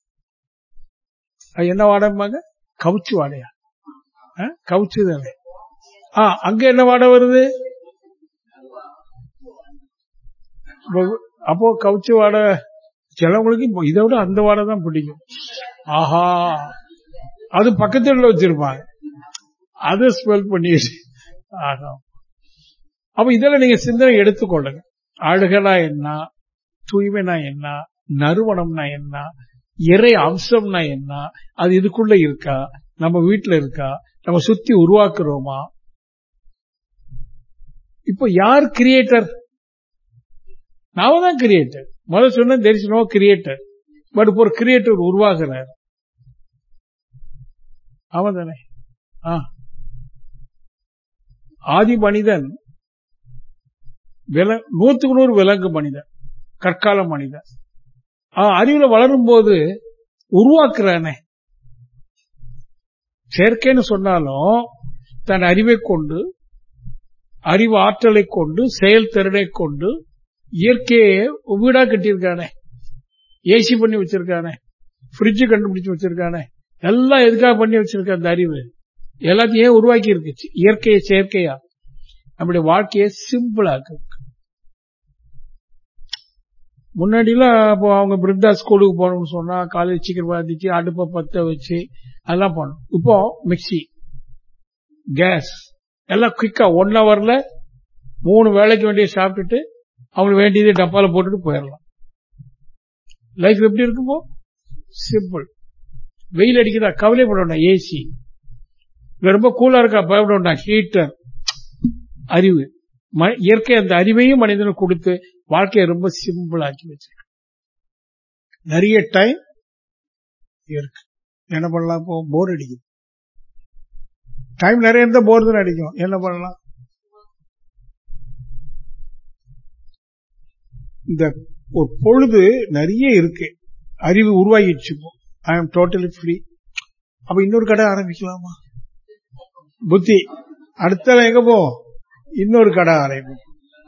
என்ன வாடம்பாங்க கவுச்சு வாடையா கவுச்சு தானே ஆ அங்க என்ன வாடை வருது அப்போ கவுச்சு வாடை சிலவங்களுக்கு இதை விட அந்த வாடை தான் பிடிக்கும் ஆஹா அது பக்கத்துல வச்சிருப்பாங்க அதை ஸ்மெல் பண்ணி ஆகா அப்ப இதெல்லாம் நீங்க சிந்தனை எடுத்துக்கொள்ளுங்க அழுகனா என்ன தூய்மைனா என்ன நறுவனம்னா என்ன இறை அம்சம்னா என்ன அது இதுக்குள்ள இருக்கா நம்ம வீட்டுல இருக்கா நம்ம சுத்தி உருவாக்குறோமா இப்போ யார் கிரியேட்டர் நாம தான் கிரியேட்டர் முதல்ல சொன்ன there is no creator but இப்போ ஒரு கிரியேட்டர் உருவாகிறார் அவன் தானே ஆதி மனிதன் நூத்துக்கு நூறு விலங்கு மனிதன் கற்கால மனிதன் அறிவுல வளரும் போது உருவாக்குறானே செயற்கைன்னு சொன்னாலும் தன் அறிவை கொண்டு அறிவு ஆற்றலை கொண்டு செயல்திறனை கொண்டு இயற்கையை வீடா கட்டியிருக்கானே ஏசி பண்ணி வச்சிருக்கானே ஃப்ரிட்ஜ் கண்டுபிடிச்சு வச்சிருக்கானே எல்லாம் எதுக்காக பண்ணி வச்சிருக்க அந்த அறிவு எல்லாத்தையும் ஏன் உருவாக்கி இருக்கு இயற்கையை செயற்கையா நம்முடைய வாழ்க்கையை சிம்பிளாக்கு முன்னாடிலாம் இப்போ அவங்க பிருந்தா ஸ்கூலுக்கு போகணும்னு சொன்னா காலேஜ் சீக்கிரம் வந்துச்சு அடுப்பை பத்த வச்சு அதெல்லாம் பண்ணணும் இப்போ மிக்சி கேஸ் எல்லாம் குயிக்கா ஒன் ஹவர்ல மூணு வேலைக்கு வேண்டிய சாப்பிட்டுட்டு அவங்களுக்கு வேண்டியதை டப்பால போட்டுட்டு போயிடலாம் லைஃப் எப்படி இருக்குமோ சிம்பிள் வெயில் அடிக்குதா கவலைப்பட வேண்டாம் ஏசி ரொம்ப கூலா இருக்கா பயப்பட வேண்டாம் ஹீட்டர் அறிவு இயற்கை அந்த அறிவையும் மனிதனுக்கு கொடுத்து வாழ்க்கையை ரொம்ப சிம்பிள் ஆக்கி வச்சிருக்கு நிறைய டைம் இருக்கு என்ன பண்ணலாம் இப்போ போர் அடிக்குது டைம் நிறைய இருந்தா போர் தான் அடிக்கும் என்ன பண்ணலாம் இந்த ஒரு பொழுது நிறைய இருக்கு அறிவு உருவாகிடுச்சு ஐ எம் டோட்டலி ஃப்ரீ அப்ப இன்னொரு கடை ஆரம்பிக்கலாமா புத்தி அடுத்த எங்க போ இன்னொரு கடை ஆரம்பிக்கும்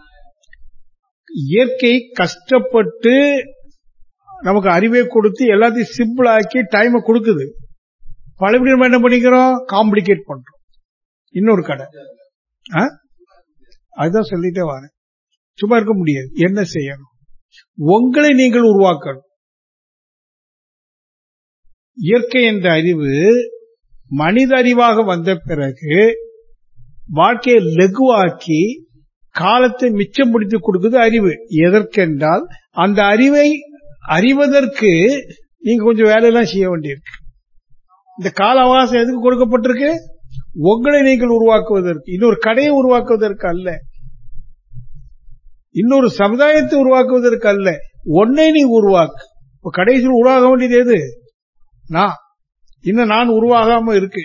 இயற்கை கஷ்டப்பட்டு நமக்கு அறிவை கொடுத்து எல்லாத்தையும் சிம்பிள் ஆக்கி டைமை கொடுக்குது பழபடி நம்ம என்ன பண்ணிக்கிறோம் காம்ப்ளிகேட் பண்றோம் இன்னொரு கடை அதுதான் சொல்லிட்டே வரேன் சும்மா இருக்க முடியாது என்ன செய்யணும் உங்களை நீங்கள் உருவாக்கணும் இயற்கை என்ற அறிவு மனித அறிவாக வந்த பிறகு வாழ்க்கையை லகுவாக்கி காலத்தை மிச்சம் பிடித்து கொடுக்குது அறிவு எதற்கென்றால் அந்த அறிவை அறிவதற்கு நீங்க கொஞ்சம் வேலையெல்லாம் செய்ய வேண்டியிருக்கு இந்த கால அவகாசம் எதுக்கு கொடுக்கப்பட்டிருக்கு உங்களை நீங்கள் உருவாக்குவதற்கு இன்னொரு கடையை உருவாக்குவதற்கு அல்ல இன்னொரு சமுதாயத்தை உருவாக்குவதற்கு அல்ல ஒன்னை நீ உருவாக்கு இப்ப கடைசியில் உருவாக வேண்டியது எது நான் இன்னும் நான் உருவாகாம இருக்கு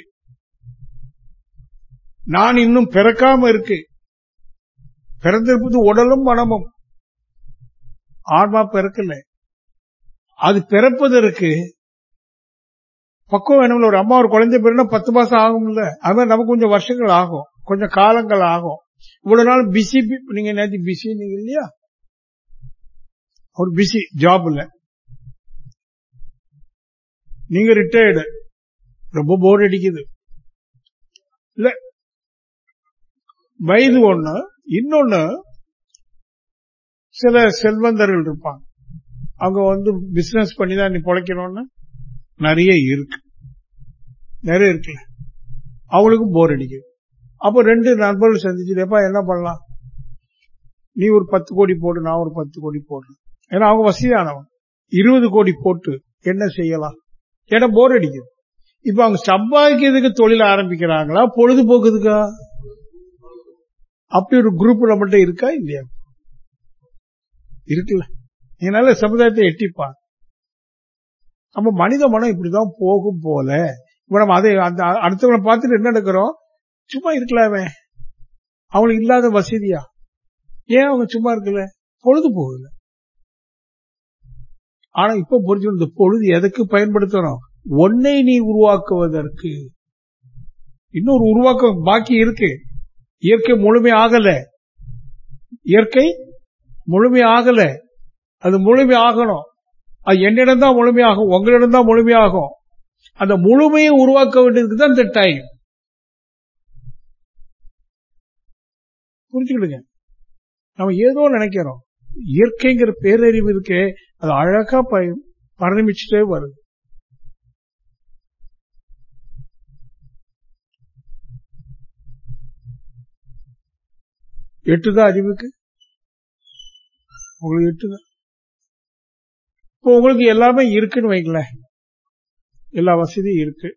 நான் இன்னும் பிறக்காம இருக்கு பிறந்திருப்பது உடலும் மனமும் ஆன்மா பிறக்கல அது பிறப்பதற்கு பக்குவம் வேணும்ல ஒரு அம்மா ஒரு குழந்தை பிறனா பத்து மாசம் ஆகும்ல அது மாதிரி நமக்கு கொஞ்சம் வருஷங்கள் ஆகும் கொஞ்சம் காலங்கள் ஆகும் இவ்வளவு நாள் பிஸி நீங்க நேற்று பிஸி நீங்க இல்லையா ஒரு பிஸி ஜாப்ல நீங்க ரிட்டையர்டு ரொம்ப போர் அடிக்குது இல்ல வயது ஒண்ணு இன்னொன்னு சில செல்வந்தர்கள் இருப்பாங்க அவங்க வந்து பிசினஸ் பண்ணி தான் நீ பொழைக்கணும்னு நிறைய இருக்கு நிறைய இருக்குல்ல அவங்களுக்கும் போர் அடிக்குது அப்போ ரெண்டு நண்பர்கள் சந்திச்சுட்டேப்பா என்ன பண்ணலாம் நீ ஒரு பத்து கோடி போடு நான் ஒரு பத்து கோடி போடுறேன் ஏன்னா அவங்க வசதியானவன் இருபது கோடி போட்டு என்ன செய்யலாம் ஏன்னா போர் அடிக்குது இப்ப அவங்க சம்பாதிக்கிறதுக்கு தொழில் ஆரம்பிக்கிறாங்களா பொழுதுபோக்குதுக்கா அப்படி ஒரு குரூப் நம்மகிட்ட இருக்கா இல்லையா இருக்குல்ல இதனால சமுதாயத்தை எட்டிப்பான் நம்ம மனித மனம் இப்படிதான் போகும் போல இப்ப நம்ம அதை அந்த அடுத்தவங்களை பார்த்துட்டு என்ன நடக்கிறோம் சும்மா இருக்கலாமே அவங்களுக்கு இல்லாத வசதியா ஏன் அவங்க சும்மா இருக்கல பொழுது போகல ஆனா இப்ப புரிஞ்சு இந்த பொழுது எதுக்கு பயன்படுத்தணும் ஒன்னை நீ உருவாக்குவதற்கு இன்னொரு உருவாக்கம் பாக்கி இருக்கு இயற்கை முழுமை ஆகல இயற்கை முழுமை ஆகல அது முழுமை ஆகணும் அது என்னிடம் தான் முழுமையாகும் உங்களிடம் தான் முழுமையாகும் அந்த முழுமையை உருவாக்க வேண்டியதுக்கு தான் இந்த டைம் புரிஞ்சுக்கிடுங்க நம்ம ஏதோ நினைக்கிறோம் இயற்கைங்கிற பேரறிவு இருக்கே அது அழகா பரிணமிச்சுட்டே வருது எட்டுதான் அறிவுக்கு உங்களுக்கு எட்டுதான் இப்போ உங்களுக்கு எல்லாமே இருக்குன்னு வைங்களேன் எல்லா வசதியும் இருக்கு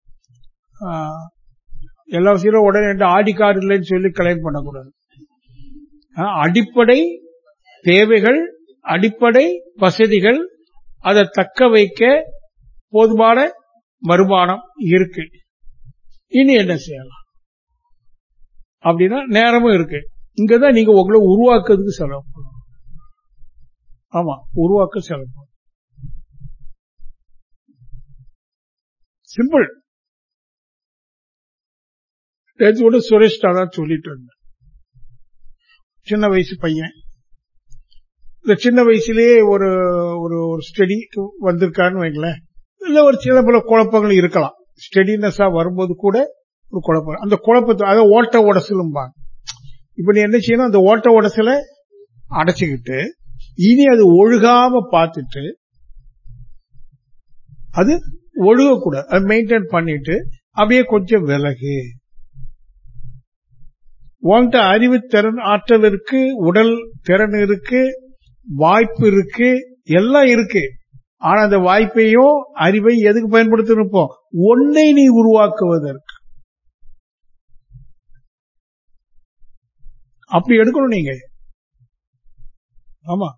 எல்லா வசதியும் உடனே ஆடி கார்டு இல்லைன்னு சொல்லி கிளைம் பண்ணக்கூடாது அடிப்படை தேவைகள் அடிப்படை வசதிகள் அதை தக்க வைக்க போதுமான வருமானம் இருக்கு இனி என்ன செய்யலாம் அப்படின்னா நேரமும் இருக்கு இங்கதான் நீங்க உங்களை உருவாக்குறதுக்கு செலவு பண்ணணும் ஆமா உருவாக்க செலவு பண்ணணும் சிம்பிள் நேற்று கூட சுரேஷ் தான் சொல்லிட்டு இருந்தேன் சின்ன வயசு பையன் இந்த சின்ன வயசுலயே ஒரு ஒரு ஒரு ஸ்டடி வந்திருக்கான்னு வைங்களேன் இல்ல ஒரு சில பல குழப்பங்கள் இருக்கலாம் ஸ்டெடினஸா வரும்போது கூட ஒரு குழப்பம் அந்த குழப்பத்தை அதாவது ஓட்ட உடசலும்பாங்க இப்ப நீ என்ன செய்யணும் அந்த ஓட்ட உடசல அடைச்சுக்கிட்டு இனி அது ஒழுகாம பார்த்துட்டு அது ஒழுகக்கூடாது அது மெயின்டைன் பண்ணிட்டு அப்படியே கொஞ்சம் விலகு உன்கிட்ட அறிவு திறன் ஆற்றல் இருக்கு உடல் திறன் இருக்கு வாய்ப்பு இருக்கு எல்லாம் இருக்கு ஆனா அந்த வாய்ப்பையும் அறிவை எதுக்கு பயன்படுத்தணும் இப்போ ஒன்னை நீ உருவாக்குவதற்கு அப்படி எடுக்கணும் நீங்க ஆமா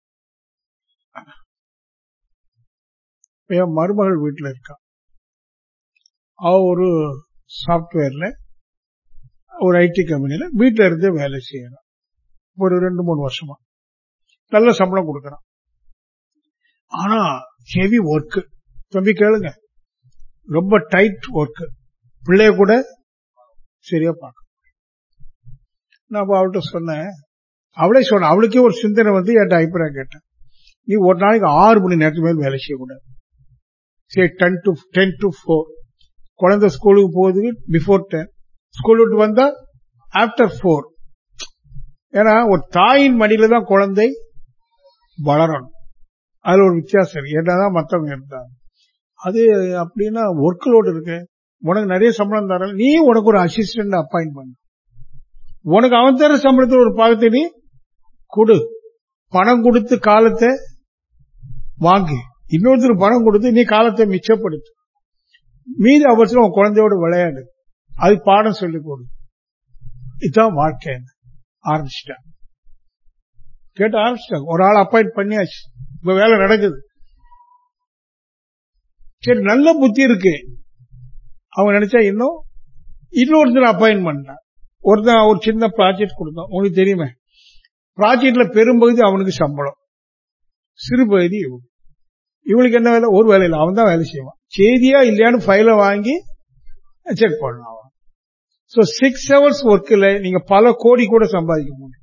என் மருமகள் வீட்டுல இருக்கா அவ ஒரு சாப்ட்வேர்ல ஒரு ஐடி கம்பெனில வீட்டுல இருந்தே வேலை செய்யறான் ஒரு ரெண்டு மூணு வருஷமா நல்ல சம்பளம் கொடுக்கறான் ஆனா ஹெவி ஒர்க் தம்பி கேளுங்க ரொம்ப டைட் ஒர்க் பிள்ளைய கூட சரியா பார்க்க நான் அவள்கிட்ட சொன்னேன் அவளே சொன்ன அவளுக்கே ஒரு சிந்தனை வந்து என்கிட்ட அபிப்பிராயம் கேட்டேன் நீ ஒரு நாளைக்கு ஆறு மணி நேரத்துக்கு மேல் வேலை செய்யக்கூடாது சரி ten to ten to four குழந்தை ஸ்கூலுக்கு போகுது பிஃபோர் டென் ஸ்கூல் விட்டு வந்தா ஆப்டர் ஃபோர் ஏன்னா ஒரு தாயின் மடியில தான் குழந்தை வளரணும் அதுல ஒரு வித்தியாசம் இருக்கு என்னதான் மத்தவங்க இருந்தாங்க அது அப்படின்னா ஒர்க் லோடு இருக்கு உனக்கு நிறைய சம்பளம் தர நீ உனக்கு ஒரு அசிஸ்டன்ட் அப்பாயிண்ட் பண்ணு உனக்கு அவன் தர சம்பளத்தில் ஒரு பாகத்தை நீ கொடு பணம் கொடுத்து காலத்தை வாங்கு இன்னொருத்தருக்கு பணம் கொடுத்து நீ காலத்தை மிச்சப்படுத்து மீதி அவசரம் உன் குழந்தையோட விளையாடு அது பாடம் சொல்லிக் கொடு இதுதான் வாழ்க்கை ஆரம்பிச்சிட்டாங்க கேட்டு ஆரம்பிச்சிட்டாங்க ஒரு ஆள் அப்பாயிண்ட் பண்ணியாச்சு இப்ப வேலை நடக்குது சரி நல்ல புத்தி இருக்கு அவங்க நினைச்சா இன்னும் இன்னொருத்தர் அப்பாயிண்ட் பண்ணான் ஒருத்தன் ஒரு சின்ன ப்ராஜெக்ட் கொடுத்தான் உங்களுக்கு தெரியுமே ப்ராஜெக்ட்ல பெரும்பகுதி அவனுக்கு சம்பளம் சிறு பகுதி இவங்க இவளுக்கு என்ன வேலை ஒரு வேலை இல்லை அவன் தான் வேலை செய்வான் செய்தியா இல்லையான்னு ஃபைல வாங்கி செக் பண்ணலாம் அவன் ஸோ சிக்ஸ் ஹவர்ஸ் ஒர்க்கில் நீங்க பல கோடி கூட சம்பாதிக்க முடியும்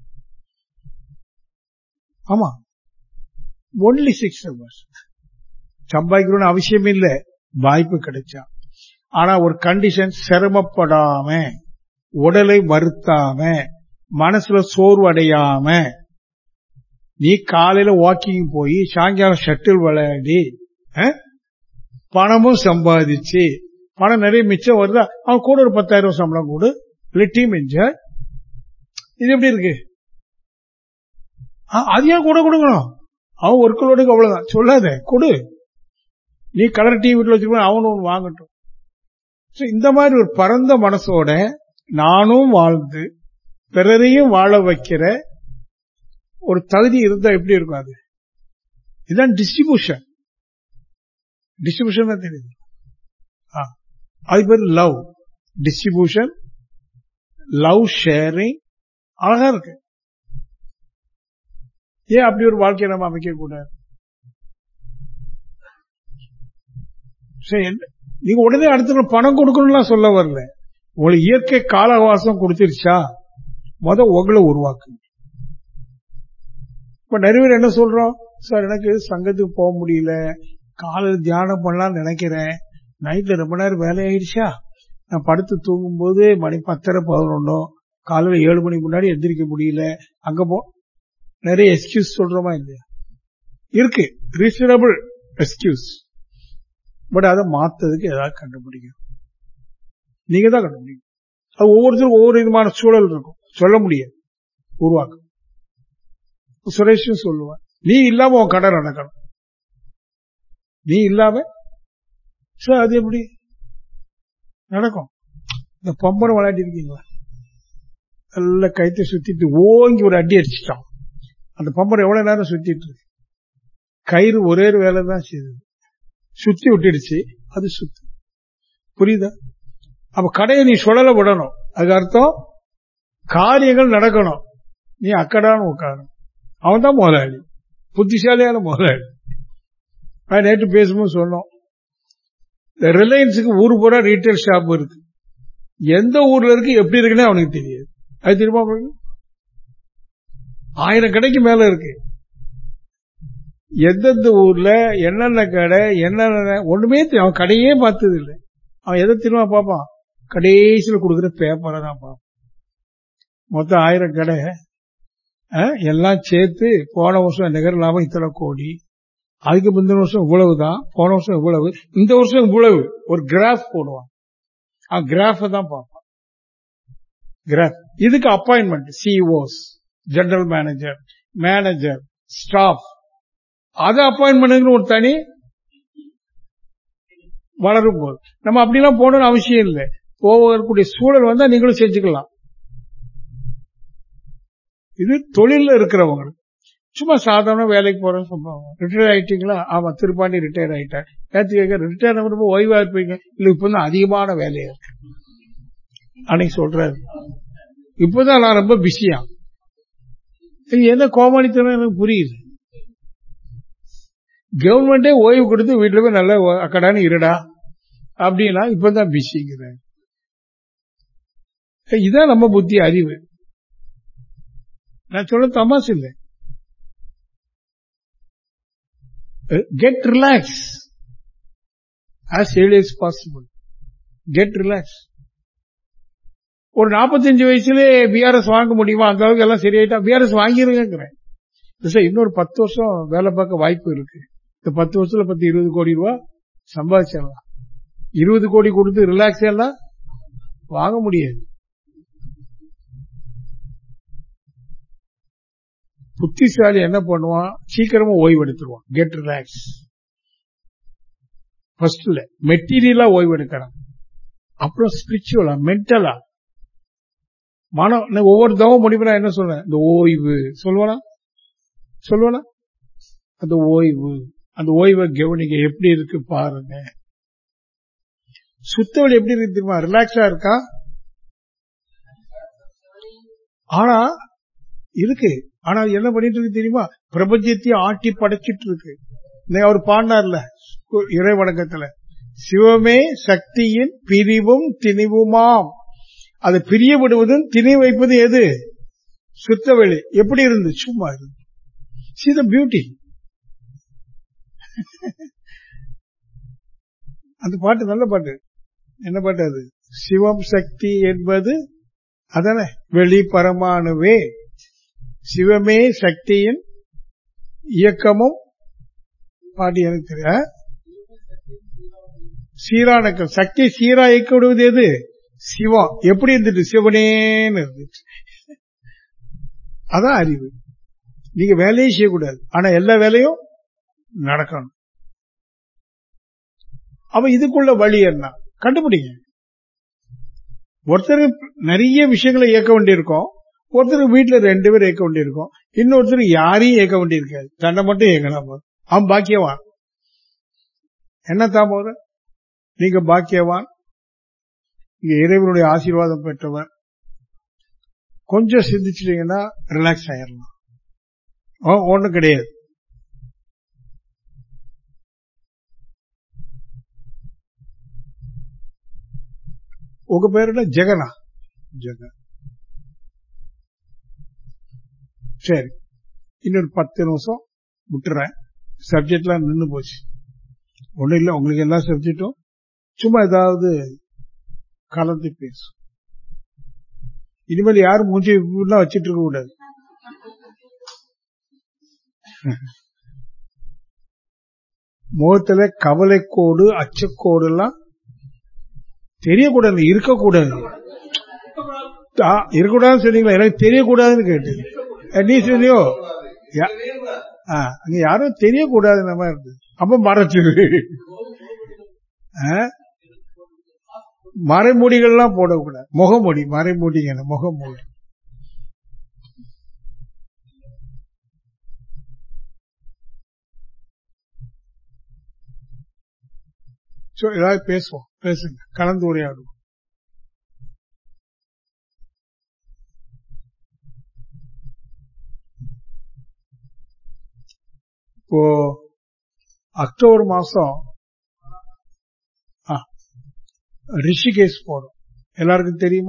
ஆமா ஒன்லி சிக்ஸ் ஹவர்ஸ் சம்பாதிக்கணும்னு அவசியம் இல்லை வாய்ப்பு கிடைச்சா ஆனா ஒரு கண்டிஷன் சிரமப்படாம உடலை வருத்தாம மனசுல சோர்வு அடையாம நீ காலையில வாக்கிங் போய் சாயங்காலம் ஷட்டில் விளையாடி பணமும் சம்பாதிச்சு பணம் நிறைய மிச்சம் வருதா அவன் கூட ஒரு பத்தாயிரம் சம்பளம் கொடு இல்லை டீம் என்ஜாய் இது எப்படி இருக்கு அதையா கூட கொடுக்கணும் அவன் ஒர்க்கலோடுக்கு அவ்வளவுதான் சொல்லாத கொடு நீ கலர் டிவி வீட்டில் வச்சிருக்க அவனும் ஒன்று வாங்கட்டும் இந்த மாதிரி ஒரு பரந்த மனசோட நானும் வாழ்ந்து பிறரையும் வாழ வைக்கிற ஒரு தகுதி இருந்தா எப்படி இருக்கும் அது இதுதான் டிஸ்ட்ரிபியூஷன் டிஸ்ட்ரிபியூஷன் தான் தெரியுது அது பேர் லவ் டிஸ்ட்ரிபியூஷன் லவ் ஷேரிங் அழகா இருக்கு ஏன் அப்படி ஒரு வாழ்க்கையை நம்ம அமைக்க கூடாது நீங்க உடனே அடுத்த பணம் கொடுக்கணும்லாம் சொல்ல வரல உங்களுக்கு இயற்கை காலவாசம் கொடுத்துருச்சா முத உங்களை உருவாக்கு இப்ப நிறைய பேர் என்ன சொல்றோம் சார் எனக்கு சங்கத்துக்கு போக முடியல காலையில் தியானம் பண்ணலாம்னு நினைக்கிறேன் நைட்ல ரொம்ப நேரம் வேலை ஆயிடுச்சா நான் படுத்து தூங்கும் போது மணி பத்தரை பதினொன்னோ காலையில ஏழு மணிக்கு முன்னாடி எந்திரிக்க முடியல அங்க போ நிறைய எக்ஸ்கியூஸ் சொல்றோமா இல்லையா இருக்கு ரீசனபிள் எக்ஸ்கியூஸ் பட் அதை மாத்ததுக்கு ஏதாவது கண்டுபிடிக்கும் நீங்க தான் கண்டுபிடிக்கும் அது ஒவ்வொருத்தருக்கும் ஒவ்வொரு விதமான சூழல் இருக்கும் சொல்ல முடியாது உருவாக்கும் சுரேஷும் சொல்லுவான் நீ இல்லாம உன் கடை நடக்கணும் நீ இல்லாம சார் அது எப்படி நடக்கும் இந்த பம்பரம் விளையாடி இருக்கீங்களா நல்ல கைத்தை சுத்திட்டு ஓங்கி ஒரு அடி அடிச்சிட்டான் அந்த பம்பரம் எவ்வளவு நேரம் சுத்திட்டு இருக்கு கயிறு ஒரே ஒரு வேலை தான் செய்யுது சுத்தி விட்டுடுச்சு அது சுத்து புரியுதா அப்ப கடையை நீ சுழல விடணும் அதுக்கு அர்த்தம் காரியங்கள் நடக்கணும் நீ அக்கடான்னு உட்காரணும் அவன் தான் முதலாளி புத்திசாலியான முதலாளி நான் நேற்று பேசும்போது சொன்னோம் இந்த ரிலையன்ஸுக்கு ஊர் பூரா ரீட்டைல் ஷாப் இருக்கு எந்த ஊர்ல இருக்கு எப்படி இருக்குன்னு அவனுக்கு தெரியாது அது தெரியுமா உங்களுக்கு ஆயிரம் கடைக்கு மேல இருக்கு எந்தெந்த ஊர்ல என்னென்ன கடை என்னென்ன ஒண்ணுமே தெரி- அவன் கடையே பார்த்தது இல்லை அவன் எதை திரும்ப பார்ப்பான் கடைசியில் கொடுக்குற பேப்பரை தான் பார்ப்பான் மொத்தம் ஆயிரம் கடை அஹ், எல்லாம் சேர்த்து போன வருஷம் நிகர லாபம் இத்தனை கோடி அதுக்கு முந்தின வருஷம் இவ்வளவுதான் போன வருஷம் இவ்வளவு இந்த வருஷம் இவ்வளவு ஒரு கிராஃப் போடுவான் அவன் கிராஃப் தான் பார்ப்பான் கிராஃப் இதுக்கு appointment CEOs general manager manager staff அது அப்பாயின்மெண்ட் ஒரு தனி வளரும் போது நம்ம அப்படிலாம் போகணும்னு அவசியம் இல்லை போகக்கூடிய சூழல் வந்தா நீங்களும் செஞ்சுக்கலாம் இது தொழில இருக்கிறவங்க சும்மா சாதாரண வேலைக்கு போற சம்பவம் ரிட்டையர் ஆயிட்டீங்களா ஆமா திருப்பாண்டி ரிட்டையர் ஆயிட்டேன் நேற்று கேட்க ரிட்டையர் ரொம்ப ஓய்வா இருப்பீங்க இல்ல இப்பதான் அதிகமான வேலையா இருக்கு அன்னைக்கு சொல்றாரு இப்பதான் நான் ரொம்ப பிஸியா இது என்ன கோமாளித்தனம் எனக்கு புரியுது கவர்மெண்டே ஓய்வு கொடுத்து வீட்டுல போய் நல்லா ஓ- அக்கடான்னு இருடா அப்படின்னா இப்பதான் பிஸிங்கிறாங்க இதான் நம்ம புத்தி அறிவு நான் சொல்ல தமாசு இல்லை get relax as early as possible get relax ஒரு 45 வயசுல பிஆர்எஸ் வாங்க முடியுமா அந்த அளவுக்கு எல்லாம் சரியாயிட்டா பிஆர்எஸ் வாங்கிருங்கிறேன் சார் இன்னொரு பத்து வருஷம் வேலை பார்க்க வாய்ப்பு இருக்கு இந்த பத்து வருஷத்துல பத்து இருபது கோடி ரூபாய் சம்பாதிச்சிடலாம் இருபது கோடி கொடுத்து ரிலாக்ஸ் எல்லாம் வாங்க முடியாது புத்திசாலி என்ன பண்ணுவான் சீக்கிரமா ஓய்வு எடுத்துருவான் கெட் ரிலாக்ஸ் ஃபர்ஸ்ட்ல மெட்டீரியலா ஓய்வு எடுக்கிறான் அப்புறம் ஸ்பிரிச்சுவலா மென்டலா மனம் நான் ஒவ்வொரு தவம் முடிவு நான் என்ன சொல்றேன் இந்த ஓய்வு சொல்லுவானா சொல்லுவானா அந்த ஓய்வு அந்த ஓய்வை கவனிங்க எப்படி இருக்கு பாருங்க சுத்தவழி எப்படி இருக்கு தெரியுமா ரிலாக்ஸா இருக்கா ஆனா இருக்கு ஆனா அது என்ன பண்ணிட்டு இருக்கு தெரியுமா பிரபஞ்சத்தையும் ஆட்டி படைச்சிட்டு இருக்கு இன்னைக்கு அவர் பாடினார்ல இறை வணக்கத்துல சிவமே சக்தியின் பிரிவும் திணிவுமாம் அதை பிரிய விடுவதும் திணி வைப்பது எது சுத்தவெளி எப்படி இருந்து சும்மா இருந்து சி த பியூட்டி அந்த பாட்டு நல்ல பாட்டு என்ன பாட்டு அது சிவம் சக்தி என்பது அதானே வெளி பரமானுவே சிவமே சக்தியின் இயக்கமும் பாட்டு எனக்கு தெரிய சீரானக்கம் சக்தி சீரா இயக்க விடுவது எது சிவம் எப்படி இருந்துட்டு சிவனேன்னு இருந்துச்சு அதான் அறிவு நீங்க வேலையே செய்யக்கூடாது ஆனா எல்லா வேலையும் நடக்கணும் அவ இதுக்குள்ள வழி என்ன கண்டுபிடிங்க ஒருத்தர் நிறைய விஷயங்களை இயக்க வேண்டியிருக்கோம் ஒருத்தர் வீட்டுல ரெண்டு பேர் இயக்க வேண்டியிருக்கோம் இன்னொருத்தர் யாரையும் இயக்க வேண்டியிருக்காது தன்னை மட்டும் இயக்கலாம் போதும் அவன் பாக்கியவான் என்ன தான் போது நீங்க பாக்கியவான் நீங்க இறைவனுடைய ஆசீர்வாதம் பெற்றவர் கொஞ்சம் சிந்திச்சிட்டீங்கன்னா ரிலாக்ஸ் ஆயிடலாம் ஒன்னும் கிடையாது உங்க பேர் என்ன ஜெகனா ஜெகன் சரி இன்னொரு பத்து நிமிஷம் விட்டுறேன் சப்ஜெக்ட்லாம் நின்று போச்சு ஒன்றும் இல்லை உங்களுக்கு எல்லா சப்ஜெக்டும் சும்மா ஏதாவது கலந்து பேசும் இனிமேல் யாரும் மூஞ்சி இப்படிலாம் வச்சிட்டு இருக்க கூடாது முகத்துல கவலைக்கோடு அச்சக்கோடு எல்லாம் தெரியக்கூடாது இருக்கக்கூடாது இருக்கக்கூடாதுன்னு சொன்னீங்களா எனக்கு தெரியக்கூடாதுன்னு கேட்டு நீ சொன்னியோ அங்க யாரும் தெரியக்கூடாது நம்ம இருந்து அப்ப மறைச்சிரு மறைமூடிகள்லாம் போடக்கூடாது முகமூடி மறைமூடிங்க முகமூடி ஏதாவது பேசுவோம் பேசுங்க கலந்து உரையாடுவோம் இப்போ அக்டோபர் மாசம் ரிஷிகேஷ் போறோம் எல்லாருக்கும் தெரியுமா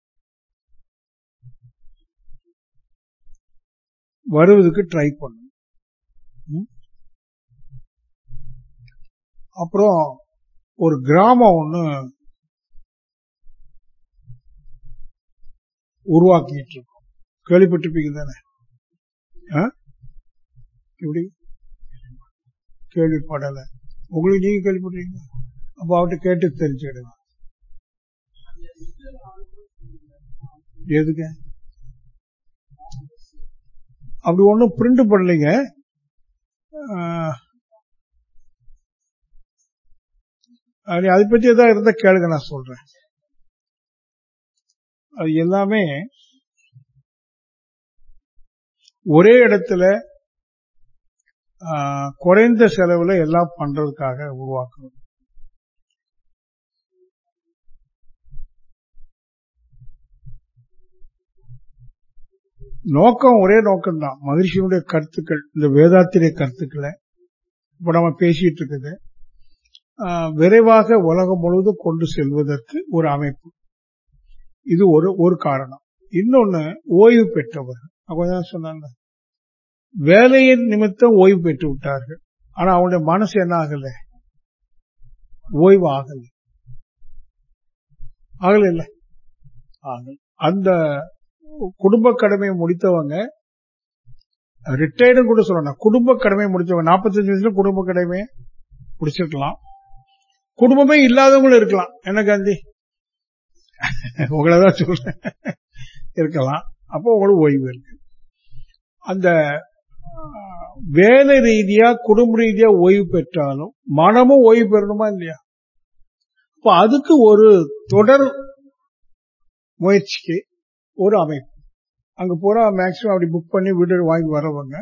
வருவதுக்கு ட்ரை பண்ணும் ம்? அப்புறம் ஒரு கிராமம் ஒண்ணு உருவாக்கிட்டு இருக்கோம் கேள்விப்பட்டிருப்பீங்க தானே ஆ? எப்படி கேள்விப்படல உங்களுக்கு நீங்க கேள்விப்பட்டீங்க அப்ப அவர்கிட்ட கேட்டு தெரிஞ்சுக்கிடுங்க எதுக்கு அப்படி ஒண்ணும் பிரிண்ட் பண்ணலைங்க ஆஹ், அது அதை பத்தி ஏதாவது இருந்தா கேளுங்க நான் சொல்றேன் அது எல்லாமே ஒரே இடத்துல ஆஹ், குறைந்த செலவுல எல்லாம் பண்றதுக்காக உருவாக்கணும் நோக்கம் ஒரே நோக்கம்தான் மகிழ்ச்சியினுடைய கருத்துக்கள் இந்த வேதாத்திரிய கருத்துக்களை இப்ப நம்ம பேசிட்டு இருக்குது ஆஹ், விரைவாக உலகம் முழுவதும் கொண்டு செல்வதற்கு ஒரு அமைப்பு இது ஒரு ஒரு காரணம் இன்னொன்னு ஓய்வு பெற்றவர்கள் அப்பதான் சொன்னாங்க வேலையின் நிமித்தம் ஓய்வு பெற்று விட்டார்கள் ஆனா அவனுடைய மனசு என்ன ஆகல ஓய்வு ஆகல ஆகல இல்ல ஆகல அந்த குடும்ப கடமையை முடித்தவங்க ரிட்டையர்டு கூட சொல்லணும் குடும்ப கடமையை முடிச்சவங்க நாற்பத்தஞ்சு வயசுல குடும்ப கடமையை முடிச்சிருக்கலாம் குடும்பமே இல்லாதவங்களும் இருக்கலாம் என்ன காந்தி உங்களதான் சொல்றேன் இருக்கலாம் அப்போ உங்களுக்கு ஓய்வு இருக்கு அந்த ஆஹ், வேலை ரீதியா குடும்ப ரீதியா ஓய்வு பெற்றாலும் மனமும் ஓய்வு பெறணுமா இல்லையா அப்ப அதுக்கு ஒரு தொடர் முயற்சிக்கு ஒரு அமைப்பு அங்க போறா மேக்சிமம் அப்படி புக் பண்ணி வீடு வாங்கி வரவங்க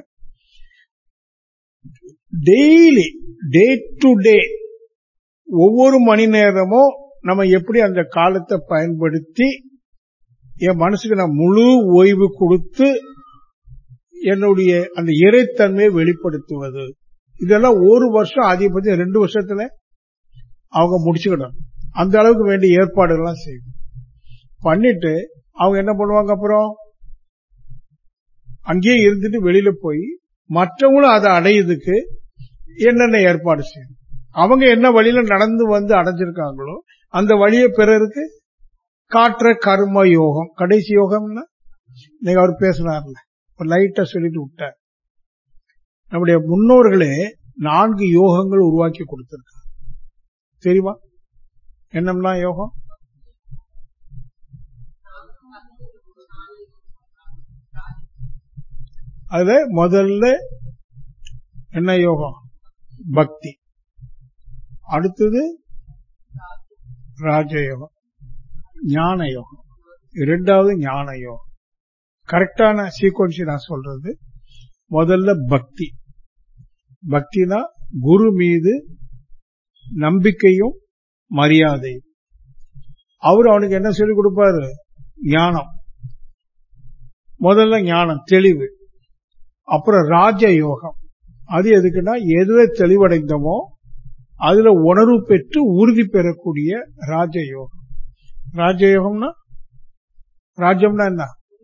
டெய்லி டே டு டே ஒவ்வொரு மணி நேரமும் நம்ம எப்படி அந்த காலத்தை பயன்படுத்தி என் மனசுக்கு நான் முழு ஓய்வு கொடுத்து என்னுடைய அந்த இறைத்தன்மையை வெளிப்படுத்துவது இதெல்லாம் ஒரு வருஷம் அதிகபட்சம் ரெண்டு வருஷத்துல அவங்க முடிச்சுக்கிடும் அந்த அளவுக்கு வேண்டிய ஏற்பாடுகள்லாம் செய்யும் பண்ணிட்டு அவங்க என்ன பண்ணுவாங்க அப்புறம் அங்கேயே இருந்துட்டு வெளியில போய் மற்றவங்களும் அதை அடையிறதுக்கு என்னென்ன ஏற்பாடு செய்யணும் அவங்க என்ன வழியில நடந்து வந்து அடைஞ்சிருக்காங்களோ அந்த வழியை பிறருக்கு காட்டுற கர்ம யோகம் கடைசி யோகம்னா இன்னைக்கு அவர் பேசினார்ல ஒரு லைட்டா சொல்லிட்டு விட்டார் நம்முடைய முன்னோர்களே நான்கு யோகங்கள் உருவாக்கி கொடுத்திருக்காங்க தெரியுமா என்னம்னா யோகம் அதுல முதல்ல என்ன யோகம் பக்தி அடுத்தது ராஜயோகம் ஞான யோகம் இரண்டாவது ஞான யோகம் கரெக்டான சீக்வன்ஸ் நான் சொல்றது முதல்ல பக்தி பக்தினா குரு மீது நம்பிக்கையும் மரியாதையும் அவர் அவனுக்கு என்ன சொல்லிக் கொடுப்பாரு ஞானம் முதல்ல ஞானம் தெளிவு அப்புறம் ராஜ யோகம் அது எதுக்குன்னா எதுவே தெளிவடைந்தமோ அதுல உணர்வு பெற்று உறுதி பெறக்கூடிய ராஜயோகம் ராஜயோகம்னா ராஜ்யம்னா என்ன